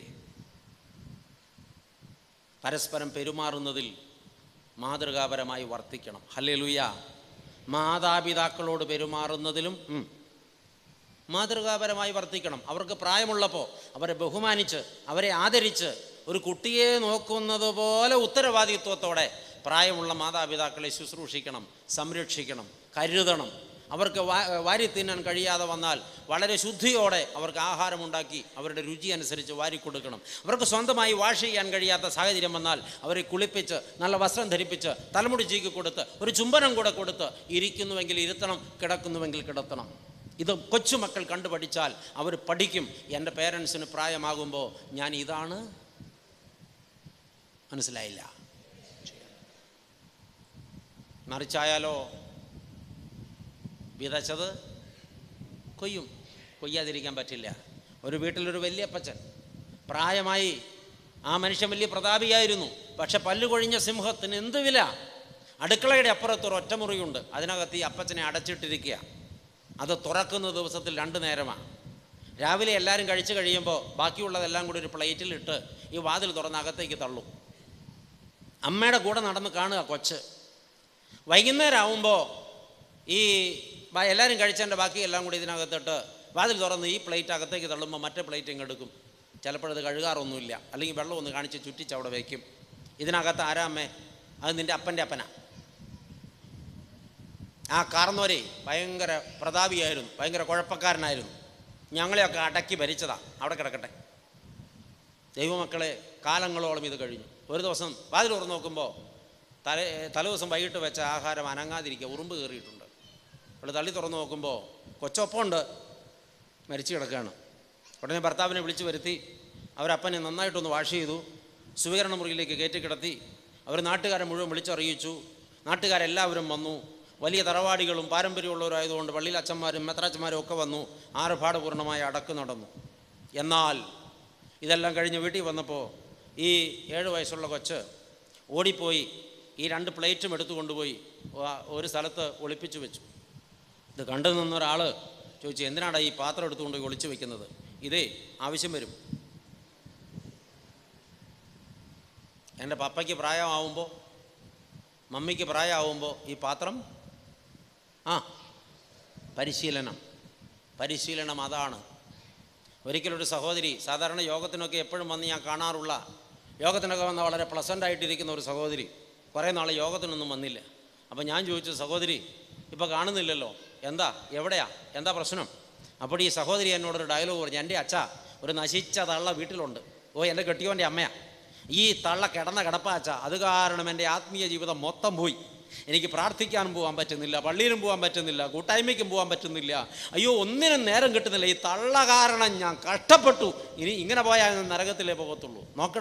പരസ്പരം പെരുമാറുന്നതിൽ മാതൃകാപരമായി വർത്തിക്കണം ഹല്ലേ ലുയ മാതാപിതാക്കളോട് പെരുമാറുന്നതിലും ഉം, മാതൃകാപരമായി വർത്തിക്കണം അവർക്ക് പ്രായമുള്ളപ്പോൾ അവരെ ബഹുമാനിച്ച് അവരെ ആദരിച്ച് ഒരു കുട്ടിയെ നോക്കുന്നത് പോലെ ഉത്തരവാദിത്വത്തോടെ പ്രായമുള്ള മാതാപിതാക്കളെ ശുശ്രൂഷിക്കണം സംരക്ഷിക്കണം കരുതണം അവർക്ക് വാ- വാരി തിന്നാൻ കഴിയാതെ വന്നാൽ വളരെ ശുദ്ധിയോടെ അവർക്ക് ആഹാരമുണ്ടാക്കി അവരുടെ രുചി അനുസരിച്ച് വാരി കൊടുക്കണം അവർക്ക് സ്വന്തമായി വാഷ് ചെയ്യാൻ കഴിയാത്ത സാഹചര്യം വന്നാൽ അവരെ കുളിപ്പിച്ച് നല്ല വസ്ത്രം ധരിപ്പിച്ച് തലമുടി ചീക്കി കൊടുത്ത് ഒരു ചുംബനം കൂടെ കൊടുത്ത് ഇരിക്കുന്നുവെങ്കിൽ ഇരുത്തണം കിടക്കുന്നുവെങ്കിൽ കിടത്തണം ഇത് കൊച്ചുമക്കൾ കണ്ടുപഠിച്ചാൽ അവർ പഠിക്കും എൻ്റെ പേരൻസിന് പ്രായമാകുമ്പോൾ ഞാൻ ഇതാണ് മനസ്സിലായില്ല മറിച്ചായാലോ വിതച്ചത് കൊയ്യും കൊയ്യാതിരിക്കാൻ പറ്റില്ല ഒരു വീട്ടിലൊരു വലിയപ്പച്ചൻ പ്രായമായി ആ മനുഷ്യൻ വലിയ പ്രതാപിയായിരുന്നു പക്ഷെ പല്ലു കൊഴിഞ്ഞ സിംഹത്തിന് എന്ത് വില അടുക്കളയുടെ അപ്പുറത്ത് ഒരു ഒറ്റമുറിയുണ്ട് അതിനകത്ത് ഈ അപ്പച്ചനെ അടച്ചിട്ടിരിക്കുക അത് തുറക്കുന്ന ദിവസത്തിൽ രണ്ട് നേരമാണ് രാവിലെ എല്ലാവരും കഴിച്ചു കഴിയുമ്പോൾ ബാക്കിയുള്ളതെല്ലാം കൂടി ഒരു പ്ലേറ്റിലിട്ട് ഈ വാതിൽ തുറന്ന് അകത്തേക്ക് തള്ളും അമ്മയുടെ കൂടെ നടന്ന് കാണുക കൊച്ച് വൈകുന്നേരം ആവുമ്പോൾ ഈ ബ- എല്ലാവരും കഴിച്ചതിൻ്റെ ബാക്കി എല്ലാം കൂടി ഇതിനകത്തിട്ട് വാതിൽ തുറന്ന് ഈ പ്ലേറ്റ് അകത്തേക്ക് തള്ളുമ്പോൾ മറ്റേ പ്ലേറ്റ് ഇങ്ങ് എടുക്കും ചിലപ്പോഴത് കഴുകാറൊന്നുമില്ല അല്ലെങ്കിൽ വെള്ളം ഒന്ന് കാണിച്ച് ചുറ്റിച്ച് അവിടെ വയ്ക്കും ഇതിനകത്ത് ആരാ അമ്മേ അത് നിൻ്റെ അപ്പൻ്റെ അപ്പനാ ആ കാർന്നോരെ ഭയങ്കര പ്രതാപിയായിരുന്നു ഭയങ്കര കുഴപ്പക്കാരനായിരുന്നു ഞങ്ങളെയൊക്കെ അടക്കി ഭരിച്ചതാ അവിടെ കിടക്കട്ടെ ദൈവമക്കളെ കാലങ്ങളോളം ഇത് കഴിഞ്ഞു ഒരു ദിവസം വാതിൽ തുറന്ന് നോക്കുമ്പോൾ തല തലേദിവസം വൈകിട്ട് വെച്ച ആഹാരം അനങ്ങാതിരിക്കുക ഉറുമ്പ് കയറിയിട്ടുണ്ട് അവൾ തള്ളി തുറന്ന് നോക്കുമ്പോൾ കൊച്ചൊപ്പമുണ്ട് മരിച്ചു കിടക്കുകയാണ് ഉടനെ ഭർത്താവിനെ വിളിച്ചു വരുത്തി അവരപ്പനെ നന്നായിട്ടൊന്ന് വാഷ് ചെയ്തു സ്വീകരണ മുറിയിലേക്ക് കയറ്റി കിടത്തി അവർ നാട്ടുകാരെ മുഴുവൻ വിളിച്ചറിയിച്ചു നാട്ടുകാരെല്ലാവരും വന്നു വലിയ തറവാടികളും പാരമ്പര്യമുള്ളവരായതുകൊണ്ട് പള്ളിയിൽ അച്ഛന്മാരും മെത്രാച്ചന്മാരും ഒക്കെ വന്നു ആർഭാടപൂർണ്ണമായ അടക്ക് നടന്നു എന്നാൽ ഇതെല്ലാം കഴിഞ്ഞ് വീട്ടിൽ വന്നപ്പോൾ ഈ ഏഴ് വയസ്സുള്ള കൊച്ച് ഓടിപ്പോയി ഈ രണ്ട് പ്ലേറ്റും എടുത്തു കൊണ്ടുപോയി വ- ഒരു സ്ഥലത്ത് ഒളിപ്പിച്ചു വെച്ചു ഇത് കണ്ടു നിന്ന ഒരാൾ ചോദിച്ചു എന്തിനാടാ ഈ പാത്രം എടുത്തുകൊണ്ട് പോയി ഒളിച്ചു വെക്കുന്നത് ഇതേ ആവശ്യം വരും എൻ്റെ പപ്പയ്ക്ക് പ്രായമാവുമ്പോൾ മമ്മിക്ക് പ്രായമാവുമ്പോൾ ഈ പാത്രം ആ പരിശീലനം പരിശീലനം അതാണ് ഒരിക്കലൊരു സഹോദരി സാധാരണ യോഗത്തിനൊക്കെ എപ്പോഴും വന്ന് ഞാൻ കാണാറുള്ള യോഗത്തിനൊക്കെ വന്ന വളരെ പ്ലസൻ്റ് ആയിട്ടിരിക്കുന്ന ഒരു സഹോദരി കുറേ നാൾ യോഗത്തിനൊന്നും വന്നില്ല അപ്പോൾ ഞാൻ ചോദിച്ചു സഹോദരി ഇപ്പോൾ കാണുന്നില്ലല്ലോ എന്താ എവിടെയാ എന്താ പ്രശ്നം അപ്പോൾ ഈ സഹോദരി എന്നോടൊരു ഡയലോഗ് പറഞ്ഞു എൻ്റെ അച്ഛ ഒരു നശിച്ച തള്ള വീട്ടിലുണ്ട് ഓ എൻ്റെ കെട്ടിയോൻ്റെ അമ്മയാ ഈ തള്ള കിടന്ന കിടപ്പ അച്ഛ അത് കാരണം എൻ്റെ ആത്മീയ ജീവിതം മൊത്തം പോയി എനിക്ക് പ്രാർത്ഥിക്കാനും പോകാൻ പറ്റുന്നില്ല പള്ളിയിലും പോകാൻ പറ്റുന്നില്ല കൂട്ടായ്മയ്ക്കും പോകാൻ പറ്റുന്നില്ല അയ്യോ ഒന്നിനും നേരം കിട്ടുന്നില്ല ഈ തള്ള കാരണം ഞാൻ കഷ്ടപ്പെട്ടു ഇനി ഇങ്ങനെ പോയാൽ ഞാൻ നരകത്തിലേ പോകത്തുള്ളൂ നോക്കണം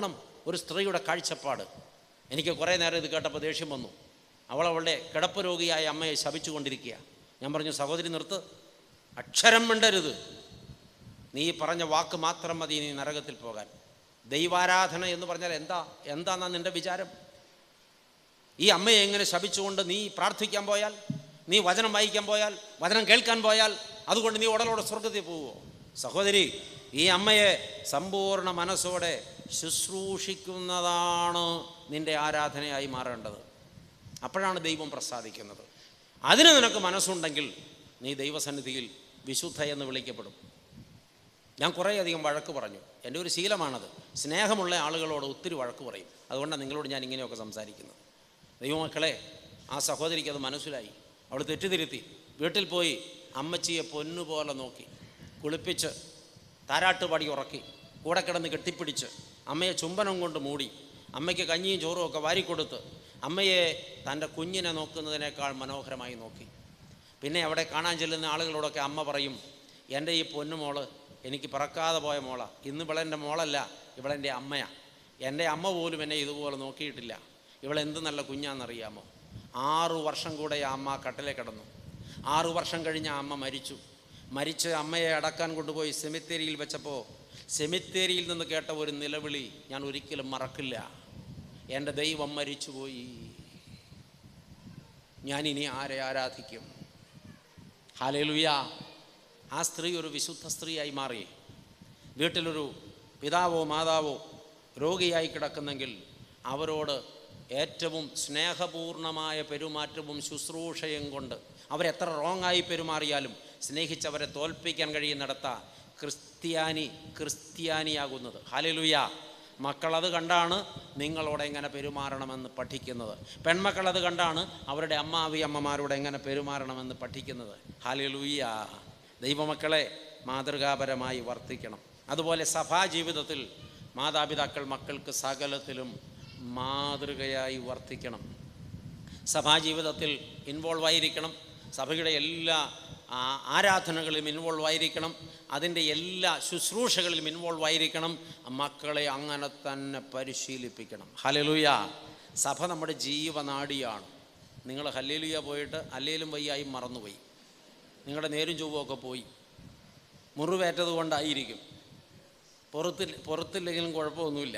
ഒരു സ്ത്രീയുടെ കാഴ്ചപ്പാട് എനിക്ക് കുറേ നേരം ഇത് കേട്ടപ്പോൾ ദേഷ്യം വന്നു അവൾ അവളുടെ കിടപ്പ് രോഗിയായ അമ്മയെ ശപിച്ചുകൊണ്ടിരിക്കുക ഞാൻ പറഞ്ഞു സഹോദരി നിർത്ത് അക്ഷരം മിണ്ടരുത് നീ പറഞ്ഞ വാക്ക് മാത്രം മതി നീ നരകത്തിൽ പോകാൻ ദൈവാരാധന എന്ന് പറഞ്ഞാൽ എന്താ എന്താന്നാ നിന്റെ വിചാരം ഈ അമ്മയെ എങ്ങനെ ശപിച്ചുകൊണ്ട് നീ പ്രാർത്ഥിക്കാൻ പോയാൽ നീ വചനം വായിക്കാൻ പോയാൽ വചനം കേൾക്കാൻ പോയാൽ അതുകൊണ്ട് നീ ഉടലോടെ സ്വർഗത്തിൽ പോവുമോ സഹോദരി ഈ അമ്മയെ സമ്പൂർണ്ണ മനസ്സോടെ ശുശ്രൂഷിക്കുന്നതാണ് നിന്റെ ആരാധനയായി മാറേണ്ടത് അപ്പോഴാണ് ദൈവം പ്രസാദിക്കുന്നത് അതിന് നിനക്ക് മനസ്സുണ്ടെങ്കിൽ നീ ദൈവസന്നിധിയിൽ വിശുദ്ധ എന്ന് വിളിക്കപ്പെടും ഞാൻ കുറേയധികം വഴക്ക് പറഞ്ഞു എൻ്റെ ഒരു ശീലമാണത് സ്നേഹമുള്ള ആളുകളോട് ഒത്തിരി വഴക്ക് പറയും അതുകൊണ്ടാണ് നിങ്ങളോട് ഞാൻ ഇങ്ങനെയൊക്കെ സംസാരിക്കുന്നത് ദൈവമക്കളെ ആ സഹോദരിക്ക് അത് മനസ്സിലായി അവൾ തെറ്റിതിരുത്തി വീട്ടിൽ പോയി അമ്മച്ചിയെ പൊന്നുപോലെ നോക്കി കുളിപ്പിച്ച് താരാട്ടുപാടി ഉറക്കി കൂടെ കിടന്ന് കെട്ടിപ്പിടിച്ച് അമ്മയെ ചുംബനം കൊണ്ട് മൂടി അമ്മയ്ക്ക് കഞ്ഞിയും ചോറും ഒക്കെ വാരിക്കൊടുത്ത് അമ്മയെ തൻ്റെ കുഞ്ഞിനെ നോക്കുന്നതിനേക്കാൾ മനോഹരമായി നോക്കി പിന്നെ അവിടെ കാണാൻ ചെല്ലുന്ന ആളുകളോടൊക്കെ അമ്മ പറയും എൻ്റെ ഈ പൊന്നുമോള് എനിക്ക് പിറക്കാതെ പോയ മോളാ ഇന്ന് ഇവളെൻ്റെ മോളല്ല ഇവളെൻ്റെ അമ്മയാ എൻ്റെ അമ്മ പോലും എന്നെ ഇതുപോലെ നോക്കിയിട്ടില്ല ഇവളെന്ത് നല്ല കുഞ്ഞാണെന്നറിയാമോ ആറു വർഷം കൂടെ ആ അമ്മ കട്ടിലെ കിടന്നു ആറു വർഷം കഴിഞ്ഞ് ആ അമ്മ മരിച്ചു മരിച്ച് അമ്മയെ അടക്കാൻ കൊണ്ടുപോയി സെമിത്തേരിയിൽ വെച്ചപ്പോൾ സെമിത്തേരിയിൽ നിന്ന് കേട്ട ഒരു നിലവിളി ഞാൻ ഒരിക്കലും മറക്കില്ല എൻ്റെ ദൈവം മരിച്ചുപോയി ഞാനിനി ആരെ ആരാധിക്കും ഹാലേലുയ ആ സ്ത്രീ ഒരു വിശുദ്ധ സ്ത്രീയായി മാറി വീട്ടിലൊരു പിതാവോ മാതാവോ രോഗിയായി കിടക്കുന്നെങ്കിൽ അവരോട് ഏറ്റവും സ്നേഹപൂർണമായ പെരുമാറ്റവും ശുശ്രൂഷയും കൊണ്ട് അവരെത്ര റോങ്ങായി പെരുമാറിയാലും സ്നേഹിച്ചവരെ തോൽപ്പിക്കാൻ കഴിയുന്നിടത്ത ക്രിസ്ത്യാനി ക്രിസ്ത്യാനിയാകുന്നത് ഹാലലുയ മക്കളത് കണ്ടാണ് നിങ്ങളോട് എങ്ങനെ പെരുമാറണമെന്ന് പഠിക്കുന്നത് പെൺമക്കളത് കണ്ടാണ് അവരുടെ അമ്മാവി അമ്മമാരോട് എങ്ങനെ പെരുമാറണമെന്ന് പഠിക്കുന്നത് ഹാലലുയ്യ ദൈവമക്കളെ മാതൃകാപരമായി വർത്തിക്കണം അതുപോലെ സഭാജീവിതത്തിൽ മാതാപിതാക്കൾ മക്കൾക്ക് സകലത്തിലും മാതൃകയായി വർത്തിക്കണം സഭാജീവിതത്തിൽ ഇൻവോൾവ് ആയിരിക്കണം സഭയുടെ എല്ലാ ആ, ആരാധനകളിലും ഇൻവോൾവ് ആയിരിക്കണം അതിൻ്റെ എല്ലാ ശുശ്രൂഷകളിലും ഇൻവോൾവ് ആയിരിക്കണം മക്കളെ അങ്ങനെ തന്നെ പരിശീലിപ്പിക്കണം ഹലലുയ സഭ നമ്മുടെ ജീവനാടിയാണ് നിങ്ങൾ ഹല്ലേലുയ പോയിട്ട് അല്ലേലും വയ്യായി മറന്നുപോയി നിങ്ങളുടെ നേരും ചൊവ്വൊക്കെ പോയി മുറിവേറ്റത് കൊണ്ടായിരിക്കും പുറത്തിൽ പുറത്തില്ലെങ്കിലും കുഴപ്പമൊന്നുമില്ല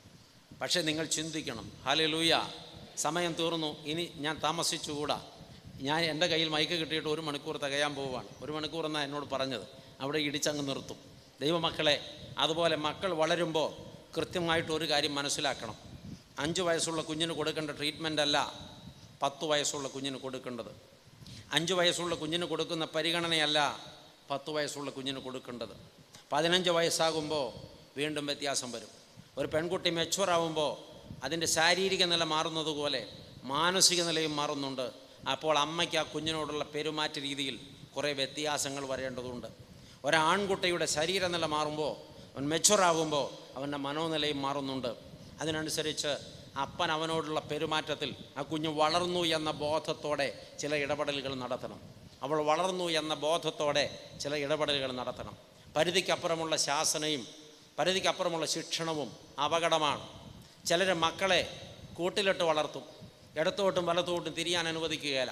പക്ഷേ നിങ്ങൾ ചിന്തിക്കണം ഹാലലൂയ സമയം തീർന്നു ഇനി ഞാൻ താമസിച്ചുകൂടാ ഞാൻ എൻ്റെ കയ്യിൽ മൈക്ക് കിട്ടിയിട്ട് ഒരു മണിക്കൂർ തികയാൻ പോവുകയാണ് ഒരു മണിക്കൂർ എന്നാണ് എന്നോട് പറഞ്ഞത് അവിടെ ഇടിച്ചങ്ങ് നിർത്തും ദൈവമക്കളെ അതുപോലെ മക്കൾ വളരുമ്പോൾ കൃത്യമായിട്ട് ഒരു കാര്യം മനസ്സിലാക്കണം അഞ്ച് വയസ്സുള്ള കുഞ്ഞിന് കൊടുക്കേണ്ട ട്രീറ്റ്മെൻ്റ് അല്ല പത്ത് വയസ്സുള്ള കുഞ്ഞിന് കൊടുക്കേണ്ടത് അഞ്ച് വയസ്സുള്ള കുഞ്ഞിന് കൊടുക്കുന്ന പരിഗണനയല്ല പത്ത് വയസ്സുള്ള കുഞ്ഞിന് കൊടുക്കേണ്ടത് പതിനഞ്ച് വയസ്സാകുമ്പോൾ വീണ്ടും വ്യത്യാസം വരും ഒരു പെൺകുട്ടി മെച്ചുവർ ആവുമ്പോൾ അതിൻ്റെ ശാരീരിക നില മാറുന്നത് പോലെ മാനസിക നിലയും മാറുന്നുണ്ട് അപ്പോൾ അമ്മയ്ക്ക് ആ കുഞ്ഞിനോടുള്ള പെരുമാറ്റ രീതിയിൽ കുറേ വ്യത്യാസങ്ങൾ വരേണ്ടതുണ്ട് ഒരാൺകുട്ടിയുടെ ശരീരനില മാറുമ്പോൾ അവൻ മെച്ചുവർ ആകുമ്പോൾ അവൻ്റെ മനോനിലയും മാറുന്നുണ്ട് അതിനനുസരിച്ച് അപ്പൻ അവനോടുള്ള പെരുമാറ്റത്തിൽ ആ കുഞ്ഞ് വളർന്നു എന്ന ബോധത്തോടെ ചില ഇടപെടലുകൾ നടത്തണം അവൾ വളർന്നു എന്ന ബോധത്തോടെ ചില ഇടപെടലുകൾ നടത്തണം പരിധിക്കപ്പുറമുള്ള ശാസനയും പരിധിക്കപ്പുറമുള്ള ശിക്ഷണവും അപകടമാണ് ചിലർ മക്കളെ കൂട്ടിലിട്ട് വളർത്തും ഇടത്തോട്ടും വലത്തോട്ടും തിരിയാൻ അനുവദിക്കുകയില്ല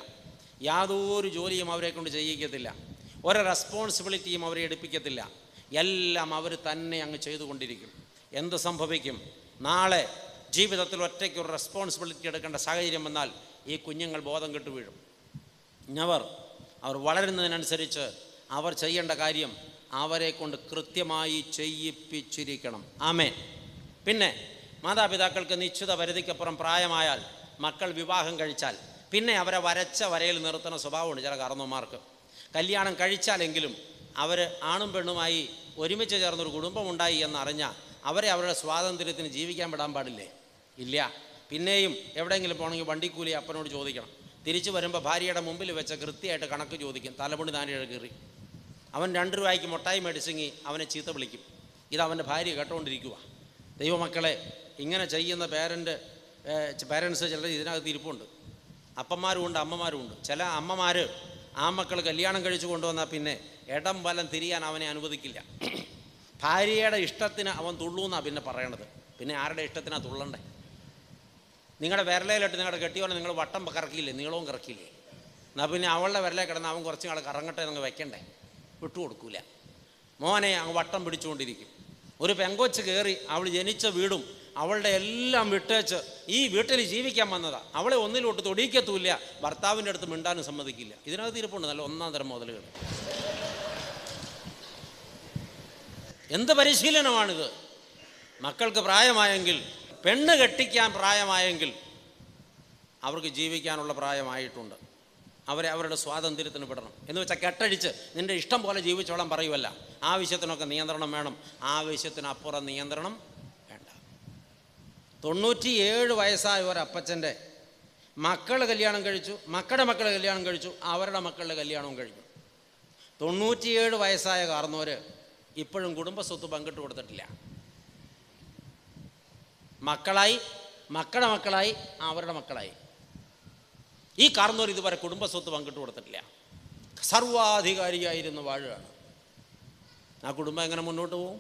യാതൊരു ജോലിയും അവരെ കൊണ്ട് ചെയ്യിക്കത്തില്ല ഒരു റെസ്പോൺസിബിലിറ്റിയും അവരെ എടുപ്പിക്കത്തില്ല എല്ലാം അവർ തന്നെ അങ്ങ് ചെയ്തുകൊണ്ടിരിക്കും എന്ത് സംഭവിക്കും നാളെ ജീവിതത്തിൽ ഒറ്റയ്ക്ക് ഒരു റെസ്പോൺസിബിലിറ്റി എടുക്കേണ്ട സാഹചര്യം വന്നാൽ ഈ കുഞ്ഞുങ്ങൾ ബോധം കെട്ടു വീഴും ഞവർ അവർ വളരുന്നതിനനുസരിച്ച് അവർ ചെയ്യേണ്ട കാര്യം അവരെ കൊണ്ട് കൃത്യമായി ചെയ്യിപ്പിച്ചിരിക്കണം ആമേ പിന്നെ മാതാപിതാക്കൾക്ക് നിശ്ചിത പരിധിക്കപ്പുറം പ്രായമായാൽ മക്കൾ വിവാഹം കഴിച്ചാൽ പിന്നെ അവരെ വരച്ച വരയിൽ നിർത്തുന്ന സ്വഭാവമുണ്ട് ചില കാരണവന്മാർക്ക് കല്യാണം കഴിച്ചാലെങ്കിലും അവർ ആണും പെണ്ണുമായി ഒരുമിച്ച് ചേർന്നൊരു കുടുംബമുണ്ടായി എന്നറിഞ്ഞാൽ അവരെ അവരുടെ സ്വാതന്ത്ര്യത്തിന് ജീവിക്കാൻ വിടാൻ പാടില്ലേ ഇല്ല പിന്നെയും എവിടെയെങ്കിലും പോകണമെങ്കിൽ വണ്ടിക്കൂലി അപ്പനോട് ചോദിക്കണം തിരിച്ചു വരുമ്പോൾ ഭാര്യയുടെ മുമ്പിൽ വെച്ച കൃത്യമായിട്ട് കണക്ക് ചോദിക്കും തലമുടി നാനിഴ കീറി അവൻ രണ്ട് രൂപയ്ക്ക് മുട്ടായി മേടിച്ചെങ്കിൽ അവനെ ചീത്ത വിളിക്കും ഇത് അവൻ്റെ ഭാര്യ കേട്ടുകൊണ്ടിരിക്കുക ദൈവമക്കളെ ഇങ്ങനെ ചെയ്യുന്ന പേരൻ്റ് പേരൻസ് ചിലർ ഇതിനകത്ത് ഇരിപ്പുണ്ട് അപ്പന്മാരും ഉണ്ട് അമ്മമാരും ഉണ്ട് ചില അമ്മമാർ ആ മക്കൾ കല്യാണം കഴിച്ചു കൊണ്ടുവന്നാൽ പിന്നെ ഇടം വലം തിരിയാൻ അവനെ അനുവദിക്കില്ല ഭാര്യയുടെ ഇഷ്ടത്തിന് അവൻ തുള്ളൂന്നാണ് പിന്നെ പറയണത് പിന്നെ ആരുടെ ഇഷ്ടത്തിനാ തുള്ളണ്ടേ നിങ്ങളുടെ വിരലയിലിട്ട് നിങ്ങളുടെ കെട്ടിയോനെ നിങ്ങൾ വട്ടം കറക്കിയില്ലേ നീളവും കറക്കിയില്ലേ എന്നാൽ പിന്നെ അവളുടെ വിരലെ കിടന്ന് അവൻ കുറച്ച് നാൾ കറങ്ങട്ടെ എന്നങ്ങ് വെക്കണ്ടേ വിട്ടുകൊടുക്കൂല മോനെ അങ്ങ് വട്ടം പിടിച്ചുകൊണ്ടിരിക്കും ഒരു പെങ്കൊച്ച് കയറി അവൾ ജനിച്ച വീടും അവളുടെ എല്ലാം വിട്ടേച്ച് ഈ വീട്ടിൽ ജീവിക്കാൻ വന്നതാ അവളെ ഒന്നിലോട്ട് തൊടിക്കത്തൂല്ല ഭർത്താവിൻ്റെ അടുത്ത് മിണ്ടാനും സമ്മതിക്കില്ല ഇതിനകത്ത് ഇരിപ്പുണ്ട് നല്ല ഒന്നാം തരം മുതലുകൾ എന്ത് പരിശീലനമാണിത് മക്കൾക്ക് പ്രായമായെങ്കിൽ പെണ്ണ് കെട്ടിക്കാൻ പ്രായമായെങ്കിൽ അവർക്ക് ജീവിക്കാനുള്ള പ്രായമായിട്ടുണ്ട് അവരെ അവരുടെ സ്വാതന്ത്ര്യത്തിന് വിടണം എന്ന് വെച്ചാൽ കെട്ടഴിച്ച് നിൻ്റെ ഇഷ്ടം പോലെ ജീവിച്ചോളാൻ പറയുമല്ല ആവശ്യത്തിനൊക്കെ നിയന്ത്രണം വേണം ആവശ്യത്തിനപ്പുറം നിയന്ത്രണം വേണ്ട തൊണ്ണൂറ്റിയേഴ് വയസ്സായ ഒരപ്പച്ചൻ്റെ മക്കൾ കല്യാണം കഴിച്ചു മക്കളുടെ മക്കൾ കല്യാണം കഴിച്ചു അവരുടെ മക്കളുടെ കല്യാണവും കഴിഞ്ഞു തൊണ്ണൂറ്റിയേഴ് വയസ്സായ കാർന്നോര് ഇപ്പോഴും കുടുംബസ്വത്ത് പങ്കിട്ട് കൊടുത്തിട്ടില്ല മക്കളായി മക്കളുടെ മക്കളായി അവരുടെ മക്കളായി ഈ കാർന്നോർ ഇതുവരെ കുടുംബസ്വത്ത് പങ്കിട്ട് കൊടുത്തിട്ടില്ല സർവാധികാരിയായിരുന്നു വാഴുകയാണ് ആ കുടുംബം എങ്ങനെ മുന്നോട്ട് പോകും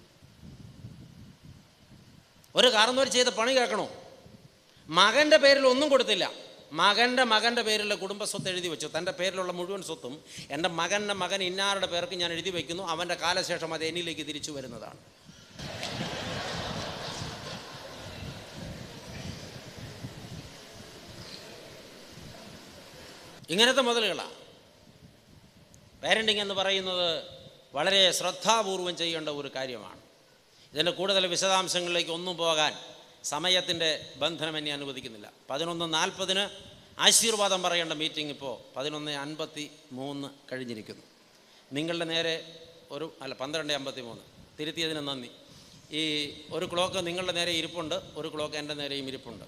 ഒരു കാർന്നോർ ചെയ്ത പണി കേൾക്കണോ മകൻ്റെ പേരിൽ ഒന്നും കൊടുത്തില്ല മകൻ്റെ മകൻ്റെ പേരിലുള്ള കുടുംബസ്വത്ത് എഴുതി വെച്ചു തൻ്റെ പേരിലുള്ള മുഴുവൻ സ്വത്തും എൻ്റെ മകൻ്റെ മകൻ ഇന്നാരുടെ പേർക്ക് ഞാൻ എഴുതി വയ്ക്കുന്നു അവൻ്റെ കാലശേഷം അത് എന്നിലേക്ക് തിരിച്ചു വരുന്നതാണ് ഇങ്ങനത്തെ മുതലുകളാണ് പാരൻറ്റിങ് എന്ന് പറയുന്നത് വളരെ ശ്രദ്ധാപൂർവം ചെയ്യേണ്ട ഒരു കാര്യമാണ് ഇതിൻ്റെ കൂടുതൽ വിശദാംശങ്ങളിലേക്ക് ഒന്നും പോകാൻ സമയത്തിൻ്റെ ബന്ധനം എന്നെ അനുവദിക്കുന്നില്ല പതിനൊന്ന് നാൽപ്പതിന് ആശീർവാദം പറയേണ്ട മീറ്റിംഗ് ഇപ്പോൾ പതിനൊന്ന് അൻപത്തി മൂന്ന് കഴിഞ്ഞിരിക്കുന്നു നിങ്ങളുടെ നേരെ ഒരു അല്ല പന്ത്രണ്ട് അമ്പത്തി മൂന്ന് തിരുത്തിയതിന് നന്ദി ഈ ഒരു ക്ലോക്ക് നിങ്ങളുടെ നേരെ ഇരിപ്പുണ്ട് ഒരു ക്ലോക്ക് എൻ്റെ നേരെയും ഇരിപ്പുണ്ട്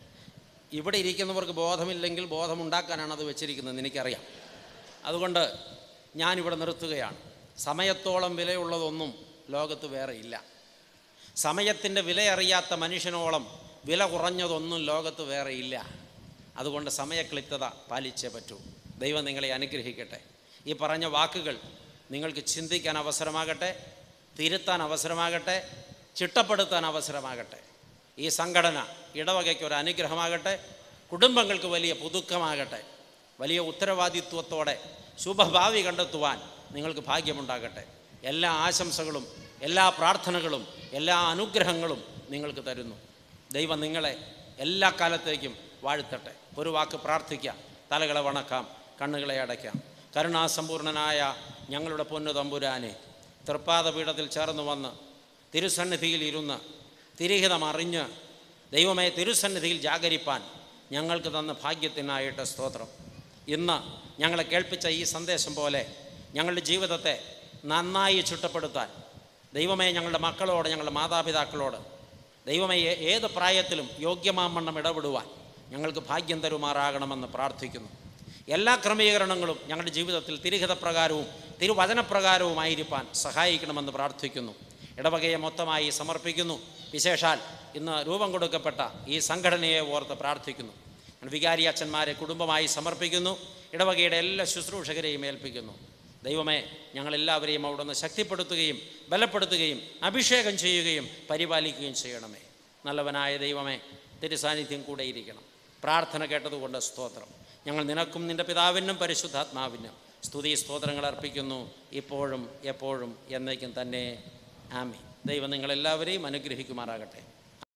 ഇവിടെ ഇരിക്കുന്നവർക്ക് ബോധമില്ലെങ്കിൽ ബോധമുണ്ടാക്കാനാണ് അത് വെച്ചിരിക്കുന്നത് എനിക്കറിയാം അതുകൊണ്ട് ഞാനിവിടെ നിർത്തുകയാണ് സമയത്തോളം വിലയുള്ളതൊന്നും ലോകത്ത് വേറെ ഇല്ല സമയത്തിൻ്റെ വിലയറിയാത്ത മനുഷ്യനോളം വില കുറഞ്ഞതൊന്നും ലോകത്ത് വേറെ ഇല്ല അതുകൊണ്ട് സമയക്ലിപ്തത പാലിച്ചേ പറ്റൂ ദൈവം നിങ്ങളെ അനുഗ്രഹിക്കട്ടെ ഈ പറഞ്ഞ വാക്കുകൾ നിങ്ങൾക്ക് ചിന്തിക്കാൻ അവസരമാകട്ടെ തിരുത്താൻ അവസരമാകട്ടെ ചിട്ടപ്പെടുത്താൻ അവസരമാകട്ടെ ഈ സംഘടന ഇടവകയ്ക്ക് ഒരു അനുഗ്രഹമാകട്ടെ കുടുംബങ്ങൾക്ക് വലിയ പുതുക്കമാകട്ടെ വലിയ ഉത്തരവാദിത്വത്തോടെ ശുഭഭാവി കണ്ടെത്തുവാൻ നിങ്ങൾക്ക് ഭാഗ്യമുണ്ടാകട്ടെ എല്ലാ ആശംസകളും എല്ലാ പ്രാർത്ഥനകളും എല്ലാ അനുഗ്രഹങ്ങളും നിങ്ങൾക്ക് തരുന്നു ദൈവം നിങ്ങളെ എല്ലാ കാലത്തേക്കും വാഴ്ത്തട്ടെ ഒരു വാക്ക് പ്രാർത്ഥിക്കാം തലകളെ വണക്കാം കണ്ണുകളെ അടയ്ക്കാം കരുണാസമ്പൂർണനായ ഞങ്ങളുടെ പൊന്നു തമ്പുരാനെ തൃപ്പാദപീഠത്തിൽ ചേർന്ന് വന്ന് തിരുസന്നിധിയിൽ ഇരുന്ന് തിരിഹിതം അറിഞ്ഞ് ദൈവമേ തിരുസന്നിധിയിൽ ജാഗരിപ്പാൻ ഞങ്ങൾക്ക് തന്ന ഭാഗ്യത്തിനായിട്ട് സ്തോത്രം ഇന്ന് ഞങ്ങളെ കേൾപ്പിച്ച ഈ സന്ദേശം പോലെ ഞങ്ങളുടെ ജീവിതത്തെ നന്നായി ചുട്ടപ്പെടുത്താൻ ദൈവമേ ഞങ്ങളുടെ മക്കളോട് ഞങ്ങളുടെ മാതാപിതാക്കളോട് ദൈവമേ ഏ- ഏത് പ്രായത്തിലും യോഗ്യമാമണ്ണം ഇടപെടുവാൻ ഞങ്ങൾക്ക് ഭാഗ്യം തരുമാറാകണമെന്ന് പ്രാർത്ഥിക്കുന്നു എല്ലാ ക്രമീകരണങ്ങളും ഞങ്ങളുടെ ജീവിതത്തിൽ തിരിഹിതപ്രകാരവും തിരുവചനപ്രകാരവുമായിരിക്കാൻ സഹായിക്കണമെന്ന് പ്രാർത്ഥിക്കുന്നു ഇടവകയെ മൊത്തമായി സമർപ്പിക്കുന്നു വിശേഷാൽ ഇന്ന് രൂപം കൊടുക്കപ്പെട്ട ഈ സംഘടനയെ ഓർത്ത് പ്രാർത്ഥിക്കുന്നു ഞാൻ വികാരി അച്ഛന്മാരെ കുടുംബമായി സമർപ്പിക്കുന്നു ഇടവകയുടെ എല്ലാ ശുശ്രൂഷകരെയും ഏൽപ്പിക്കുന്നു ദൈവമേ ഞങ്ങളെല്ലാവരെയും അവിടുന്ന് ശക്തിപ്പെടുത്തുകയും ബലപ്പെടുത്തുകയും അഭിഷേകം ചെയ്യുകയും പരിപാലിക്കുകയും ചെയ്യണമേ നല്ലവനായ ദൈവമേ തിരുസാന്നിധ്യം കൂടെ ഇരിക്കണം പ്രാർത്ഥന കേട്ടതുകൊണ്ട് സ്തോത്രം ഞങ്ങൾ നിനക്കും നിൻ്റെ പിതാവിനും പരിശുദ്ധാത്മാവിനും സ്തുതി സ്തോത്രങ്ങൾ അർപ്പിക്കുന്നു ഇപ്പോഴും എപ്പോഴും എന്നേക്കും തന്നെ ആമി ദൈവം നിങ്ങളെല്ലാവരെയും അനുഗ്രഹിക്കുമാറാകട്ടെ